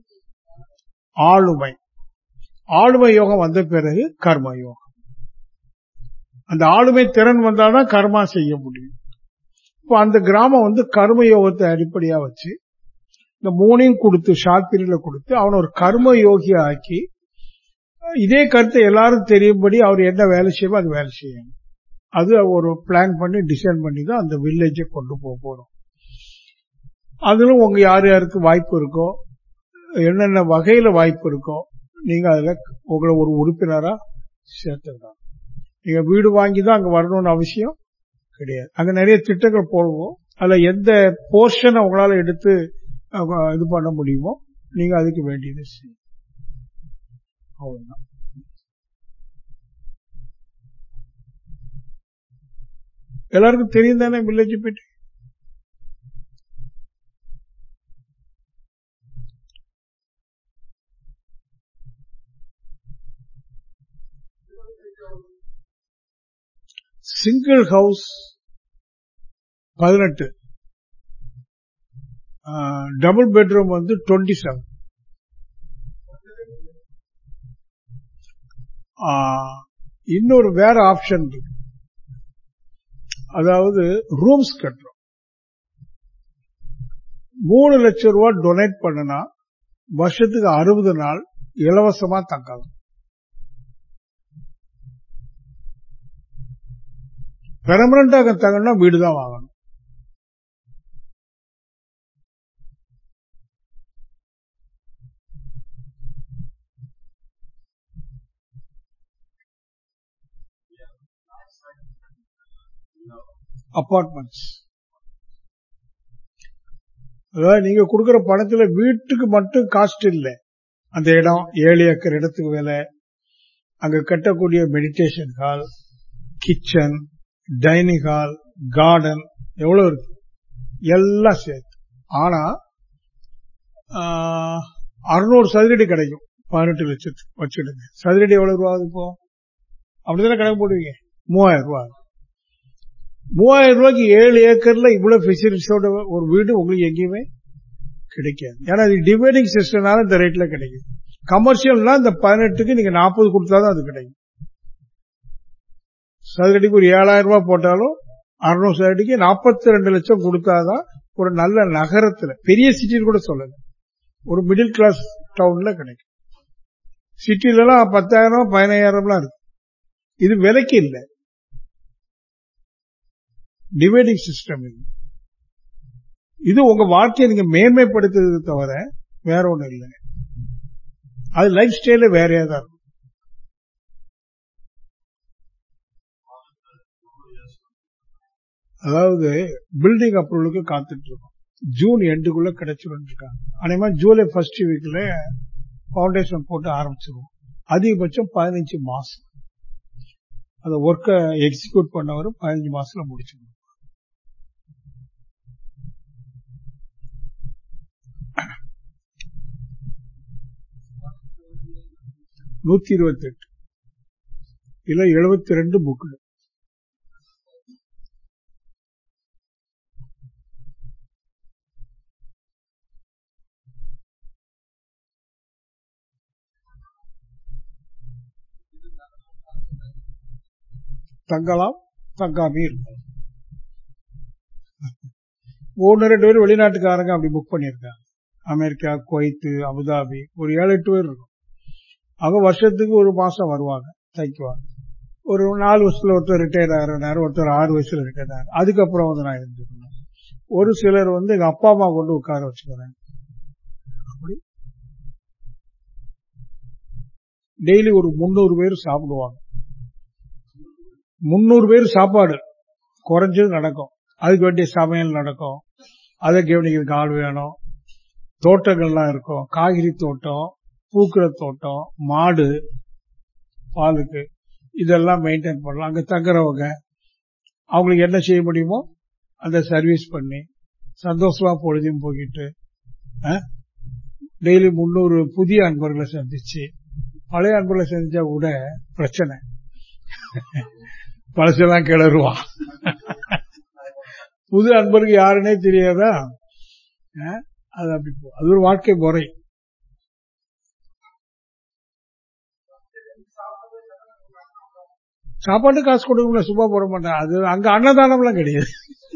ஆளுமை ஆளுமை யோகம் வந்த பிறகு கர்ம யோகம் அந்த ஆளுமை திறன் வந்தாதான் கர்மா செய்ய முடியும் இப்போ அந்த கிராமம் வந்து கர்ம யோகத்தை அடிப்படையா வச்சு இந்த மூணையும் கொடுத்து ஷார்ட் பீரியட்ல கொடுத்து அவனை ஒரு கர்ம யோகியா ஆக்கி இதே கருத்தை எல்லாரும் தெரியும்படி அவர் என்ன வேலை செய்யமோ அது வேலை செய்யணும் அது ஒரு பிளான் பண்ணி டிசைன் பண்ணி தான் அந்த வில்லேஜை கொண்டு போக போறோம் அதிலும் உங்க யார் யாருக்கு வாய்ப்பு இருக்கோ என்னென்ன வகையில வாய்ப்பு இருக்கோ நீங்க அதுல உங்களை ஒரு உறுப்பினரா சேர்த்துக்கலாம் நீங்க வீடு வாங்கி தான் அங்க வரணும்னு அவசியம் கிடையாது அங்க நிறைய திட்டங்கள் போடுவோம் அதுல எந்த போர்ஷனை உங்களால எடுத்து அஹ், இது பண்ண முடியுமோ நீங்க அதுக்கு வேண்டியது செய்யும் அவ்வளவுதான் எல்லாருக்கும் தெரியும் தானே வில்லேஜ் பற்றி சிங்கிள் ஹவுஸ் பதினெட்டு டபுள் பெட்ரூம் வந்து டுவெண்ட்டி செவன் இன்னொரு வேற ஆப்ஷன் இருக்கு அதாவது ரூம்ஸ் கட்டுறோம் மூணு லட்சம் ரூபாய் டொனேட் பண்ணனா வருஷத்துக்கு அறுபது நாள் இலவசமா தங்கலாம் பெர்மனண்டாக தங்கணும்னா வீடு தான் வாங்கணும் அப்பார்ட்மெண்ட்ஸ் அதாவது நீங்க கொடுக்கிற பணத்துல வீட்டுக்கு மட்டும் காஸ்ட் இல்லை அந்த இடம் ஏழு ஏக்கர் இடத்துக்கு வேலை அங்க கட்டக்கூடிய meditation hall kitchen dining hall garden எவ்வளவு இருக்கு எல்லாம் சேர்த்து ஆனா அறுநூறு சதுரடி கிடைக்கும் பதினெட்டு லட்சத்துக்கு வச்சுடுங்க சதுரடி எவ்வளவு ரூபா ஆகுது இப்போ அப்படிதானே கணக்கு போடுவீங்க மூவாயிரம் ரூபாய் மூவாயிரம் ரூபாய்க்கு ஏழு ஏக்கர்ல இவ்வளவு பெசிலிட்டிஸோட ஒரு வீடு உங்களுக்கு எங்கேயுமே கிடைக்காது ஏன்னா இது டிவைடிங் சிஸ்டம்னால இந்த ரேட்ல கிடைக்கும் கமர்ஷியல்னா இந்த பதினெட்டுக்கு நீங்க நாற்பது கொடுத்தாதான் அது கிடைக்கும் சதுரடிக்கு ஒரு ஏழாயிரம் ரூபாய் போட்டாலும் அறுநூறு சதுரடிக்கு நாற்பத்தி ரெண்டு லட்சம் கொடுத்தாதான் ஒரு நல்ல நகரத்துல பெரிய சிட்டின்னு கூட சொல்லல ஒரு மிடில் கிளாஸ் டவுன்ல கிடைக்கும் சிட்டில எல்லாம் பத்தாயிரம் பதினாயிரம்லாம் இருக்கு இது விலைக்கு இல்லை டிவைடிங் சிஸ்டம் இது இது உங்க வாழ்க்கையை நீங்க மேன்மைப்படுத்துறது தவிர வேற ஒண்ணும் இல்லை அது லைஃப் ஸ்டைல வேறையா தான் இருக்கும் அதாவது பில்டிங் அப்ரூவலுக்கு காத்துட்டு இருக்கோம் ஜூன் எண்டுக்குள்ள கிடைச்சிடும் இருக்காங்க அதே ஜூலை ஃபர்ஸ்ட் வீக்ல பவுண்டேஷன் போட்டு ஆரம்பிச்சிருவோம் அதிகபட்சம் பதினஞ்சு மாசம் அந்த ஒர்க்கை எக்ஸிக்யூட் பண்ணவர் பதினஞ்சு மாசத்துல முடிச்சிடும் நூத்தி இருபத்தி எட்டு இல்ல எழுபத்தி ரெண்டு புக்கு தங்கலாம் தங்காமே இருக்கும் ஒன்னு ரெண்டு பேர் வெளிநாட்டுக்காரங்க அப்படி புக் பண்ணிருக்காங்க அமெரிக்கா குவைத்து அபுதாபி ஒரு ஏழு எட்டு பேர் இருக்கும் அவங்க வருஷத்துக்கு ஒரு மாசம் வருவாங்க தைக்குவாங்க ஒரு நாலு வருஷத்துல ஒருத்தர் ரிட்டையர் ஆகிறாரு ஒருத்தர் ஆறு வயசுல ரிட்டையர் ஆகிறாரு அதுக்கப்புறம் வந்து நான் இருந்துக்கணும் ஒரு சிலர் வந்து எங்க அப்பா அம்மா கொண்டு உட்கார வச்சுக்கிறேன் அப்படி டெய்லி ஒரு முன்னூறு பேர் சாப்பிடுவாங்க முன்னூறு பேர் சாப்பாடு குறைஞ்சது நடக்கும் அதுக்கு வேண்டிய சமையல் நடக்கும் அதை கவனிக்கிறதுக்கு ஆள் வேணும் தோட்டங்கள்லாம் இருக்கும் காய்கறி தோட்டம் பூக்கிற தோட்டம் மாடு பாலுக்கு இதெல்லாம் மெயின்டைன் பண்ணலாம் அங்க தங்குறவங்க அவங்களுக்கு என்ன செய்ய முடியுமோ அந்த சர்வீஸ் பண்ணி சந்தோஷமா பொழுதையும் போக்கிட்டு டெய்லி முன்னூறு புதிய அன்பர்களை சந்திச்சு பழைய அன்பர்களை சந்திச்சா கூட பிரச்சனை பழசெல்லாம் கிளறுவான் புது அன்பருக்கு யாருன்னே தெரியாதா அது அப்படி அது ஒரு வாழ்க்கை முறை சாப்பாட்டு காசு கொடுக்கல சும்மா போட மாட்டேன் அது அங்க அன்னதானம்லாம் கிடையாது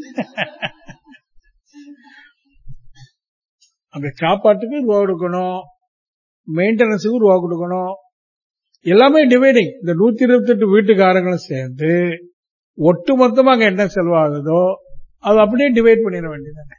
அங்க சாப்பாட்டுக்கு ரூபா கொடுக்கணும் மெயின்டெனன்ஸுக்கு ரூபா கொடுக்கணும் எல்லாமே டிவைடிங் இந்த நூத்தி இருபத்தி எட்டு வீட்டுக்காரங்களும் சேர்ந்து ஒட்டு மொத்தமா அங்க என்ன செலவாகுதோ அது அப்படியே டிவைட் பண்ணிட வேண்டியதானே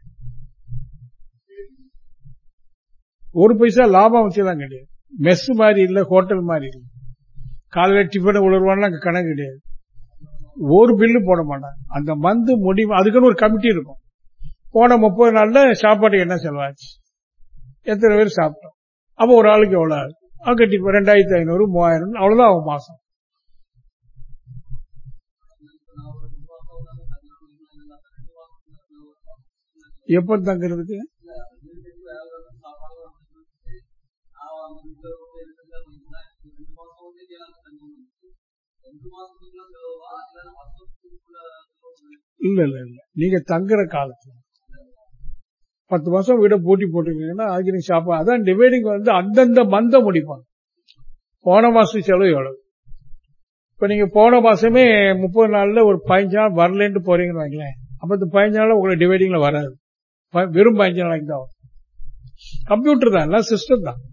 ஒரு பைசா லாபம் வச்சுதான் கிடையாது மெஸ் மாதிரி இல்ல ஹோட்டல் மாதிரி இல்லை காலையில டிஃபன் உணர்வான்னு அங்க கணக்கு கிடையாது ஒரு பில்லு போட மாட்டாங்க அந்த மந்த் முடிவு அதுக்குன்னு ஒரு கமிட்டி இருக்கும் போன முப்பது நாள்ல சாப்பாட்டுக்கு என்ன செலவாச்சு எத்தனை பேர் சாப்பிட்டோம் அப்போ ஒரு ஆளுக்கு எவ்வளவு ஆகுது அங்க டிஃபன் ரெண்டாயிரத்தி ஐநூறு மூவாயிரம் அவ்வளவுதான் ஆகும் மாசம் எப்ப தங்குறதுக்கு இல்ல இல்ல இல்ல நீங்க தங்குற காலத்துல பத்து மாசம் வீட பூட்டி போட்டுருக்கீங்கன்னா அதுக்கு நீங்க சாப்பாடு அதான் டிவைடிங் வந்து அந்தந்த மந்தம் முடிப்பாங்க போன மாசம் செலவு எவ்வளவு இப்ப நீங்க போன மாசமே முப்பது நாள்ல ஒரு பதினஞ்சு நாள் வரலன்ட்டு போறீங்கன்னு வைங்களேன் அப்ப இந்த பதினஞ்சு நாள் உங்களுக்கு டிவைடிங்ல வராது ப- வெறும் பதினஞ்சு நாளைக்கு தான் வரும் கம்ப்யூட்டர் தான் எல்லாம் சிஸ்டம் தான்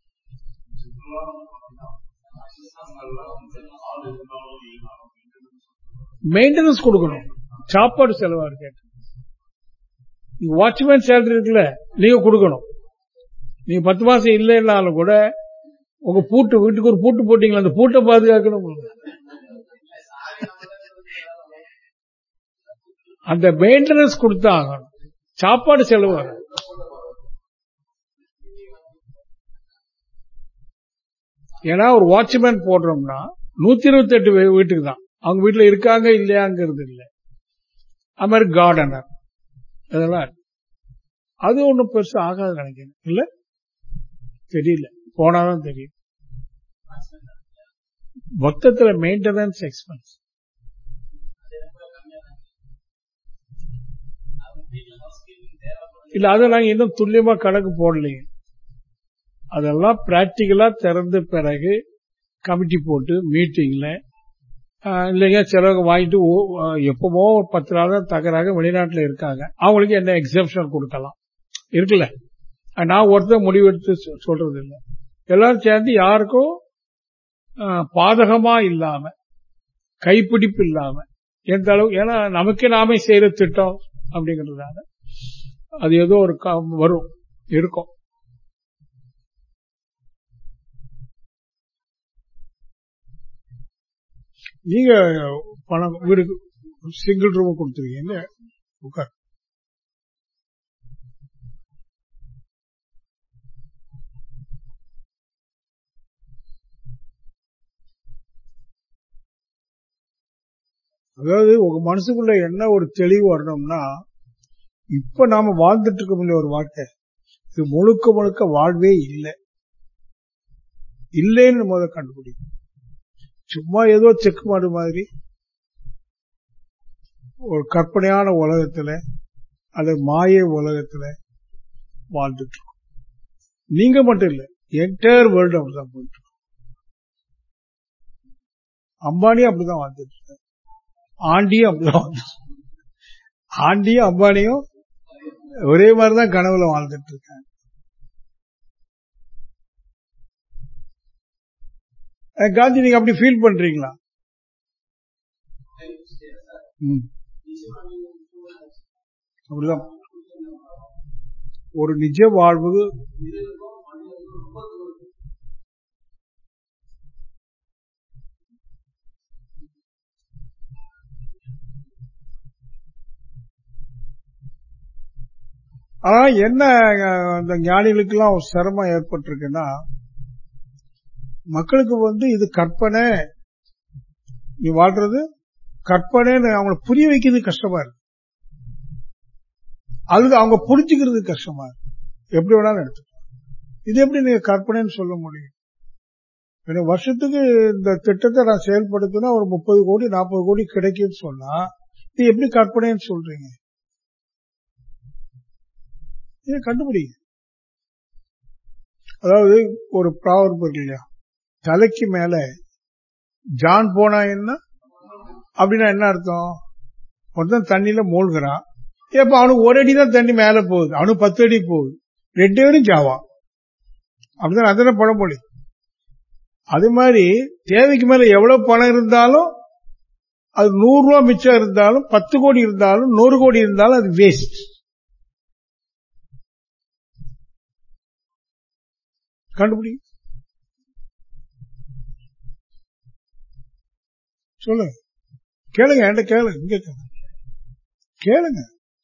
மெயின்டெனன்ஸ் கொடுக்கணும் சாப்பாடு செலவா இருக்கு வாட்ச்மேன் சேலரி இருக்குல்ல நீங்க கொடுக்கணும் நீங்க பத்து மாசம் இல்லைன்னாலும் கூட உங்க பூட்டு வீட்டுக்கு ஒரு பூட்டு போட்டீங்களா அந்த பூட்டை பாதுகாக்கணும் உங்களுக்கு. அந்த மெயின்டெனன்ஸ் கொடுத்தா ஆகணும் சாப்பாடு செலவு வராது. ஏன்னா ஒரு வாட்ச்மேன் போடுறோம்னா நூத்தி இருபத்தி எட்டு வீட்டுக்கு தான் அவங்க வீட்டுல இருக்காங்க இல்லையாங்கிறது இல்ல அது மாதிரி கார்டனர் அதெல்லாம் இருக்கு. அது ஒண்ணும் பெருசா ஆகாது நினைக்கிறேன் இல்ல தெரியல போனாதான் தெரியும் மொத்தத்துல மெயின்டெனன்ஸ் எக்ஸ்பென்ஸ் இல்ல அதை நாங்க இன்னும் துல்லியமா கணக்கு போடலையே அதெல்லாம் பிராக்டிக்கலா திறந்த பிறகு கமிட்டி போட்டு மீட்டிங்ல இல்லைங்க சிலவங்க வாங்கிட்டு ஓ- ஆஹ் எப்பவோ ஒரு பத்து நாள் தான் தகராக வெளிநாட்டுல இருக்காங்க அவங்களுக்கு என்ன எக்ஸப்ஷன் கொடுக்கலாம் இருக்குல்ல அஹ் நான் ஒருத்தர் முடிவெடுத்து சொ- சொல்றது இல்லை எல்லாரும் சேர்ந்து யாருக்கும் ஆஹ், பாதகமா இல்லாம கைப்பிடிப்பு இல்லாம எந்த அளவு ஏன்னா நமக்கே நாமே செய்யற திட்டம் அப்படிங்கறதுனால அது ஏதோ ஒரு க- வரும் இருக்கும் நீங்க பணம் வீடு சிங்கிள் ரூம் கொடுத்துருக்கீங்க உட்கார் அதாவது உங்க மனசுக்குள்ள என்ன ஒரு தெளிவு வரணும்னா இப்ப நாம வாழ்ந்துட்டு இருக்க முடிய ஒரு வாழ்க்கை இது முழுக்க முழுக்க வாழ்வே இல்லை இல்லைன்னு முதல்ல கண்டுபிடிக்கும் சும்மா ஏதோ செக் மாடு மாதிரி ஒரு கற்பனையான உலகத்துல அல்லது மாய உலகத்துல வாழ்ந்துட்டு இருக்கோம் நீங்க மட்டும் இல்ல என்டையர் வேர்ல்டு அப்படிதான் போயிட்டு இருக்கு. அம்பானியும் அப்படிதான் வாழ்ந்துட்டு இருக்காரு ஆண்டியும் அப்படிதான் வாழ்ந்துட்டு இருக்காரு. ஆண்டியும் அம்பானியும் ஒரே மாதிரிதான் கனவுல வாழ்ந்துட்டு இருக்காங்க அஹ் காந்தி நீங்க அப்படி ஃபீல் பண்றீங்களா ம். அப்படிதான் ஒரு நிஜ வாழ்வு ஆனா என்ன அஹ், அந்த ஞானிகளுக்கெல்லாம் ஒரு சிரமம் ஏற்பட்டிருக்குன்னா மக்களுக்கு வந்து இது கற்பனை நீ வாழ்றது கற்பனைன்னு அவங்களை புரிய வைக்கிறது கஷ்டமா இருக்கு அது அவங்க புரிஞ்சுக்கிறது கஷ்டமா இருக்கு எப்படி வேணாலும் எடுத்துக்கலாம் இது எப்படி நீங்க கற்பனைன்னு சொல்ல முடியும் ஏன்னா வருஷத்துக்கு இந்த திட்டத்தை நான் செயல்படுத்தினா ஒரு முப்பது கோடி நாற்பது கோடி கிடைக்கும்னு சொன்னா இது எப்படி கற்பனைன்னு சொல்றீங்க இதை கண்டுபிடிங்க அதாவது ஒரு ப்ராவர்ப் இருக்கு இல்லையா தலைக்கு மேல ஜான் போனா என்ன அப்படின்னா என்ன அர்த்தம் ஒருத்தன் தண்ணியில மூழ்கிறான் இப்ப அவனுக்கு ஒரு அடி தான் தண்ணி மேல போகுது அவனுக்கு பத்து அடி போகுது ரெண்டு பேரும் ஜாவான் அப்படிதான் அதன பழமொழி அது மாதிரி தேவைக்கு மேல எவ்வளவு பணம் இருந்தாலும் அது நூறு ரூபாய் மிச்சம் இருந்தாலும் பத்து கோடி இருந்தாலும் நூறு கோடி இருந்தாலும் அது வேஸ்ட் கண்டுபிடி சொல்லுங்க கேளுங்க என்கிட்ட கேளுங்க இங்க கேளுங்க கேளுங்க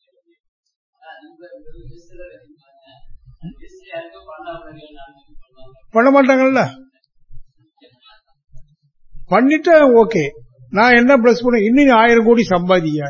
பண்ண மாட்டாங்கல்ல பண்ணிட்டா ஓகே நான் என்ன பிளஸ் பண்ண இன்னும் நீ ஆயிரம் கோடி சம்பாதியா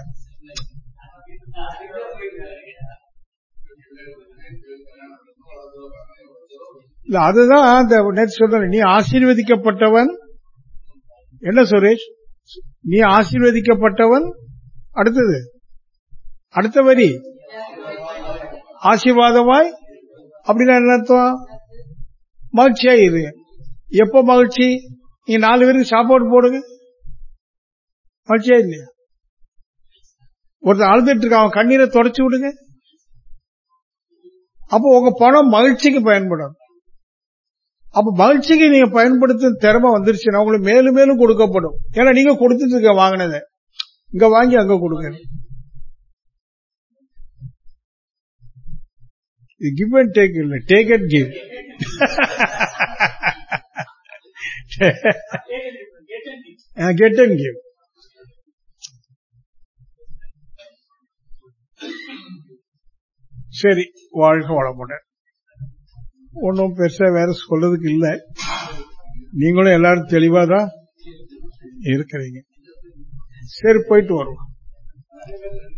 இல்ல அதுதான் அந்த நேற்று சொல்றேன் நீ ஆசீர்வதிக்கப்பட்டவன் என்ன சுரேஷ் நீ ஆசீர்வதிக்கப்பட்டவன் அடுத்தது அடுத்த வரி ஆசீர்வாதமாய் அப்படின்னா என்ன அர்த்தம் மகிழ்ச்சியா இரு எப்போ மகிழ்ச்சி நீங்க நாலு பேருக்கு சாப்பாடு போடுங்க மகிழ்ச்சியா இல்லையா ஒருத்தன் அழுதுட்டு இருக்கான் அவன் கண்ணீரை தொடச்சு விடுங்க அப்போ உங்க பணம் மகிழ்ச்சிக்கு பயன்படும் அப்ப மகிழ்ச்சிக்கு நீங்க பயன்படுத்தும் திறமை வந்துருச்சுன்னா உங்களுக்கு மேலும் மேலும் கொடுக்கப்படும் ஏன்னா நீங்க கொடுத்துட்டு இருக்க வாங்கினதை இங்க வாங்கி அங்க கொடுங்க இது கிவ் அண்ட் டேக் இல்ல take and give get and give சரி வாழ்க வளமுடன் ஒன்றும் பெருசா வேற சொல்றதுக்கு இல்ல நீங்களும் எல்லாரும் தெளிவா தான் இருக்கிறீங்க சரி போயிட்டு வருவோம்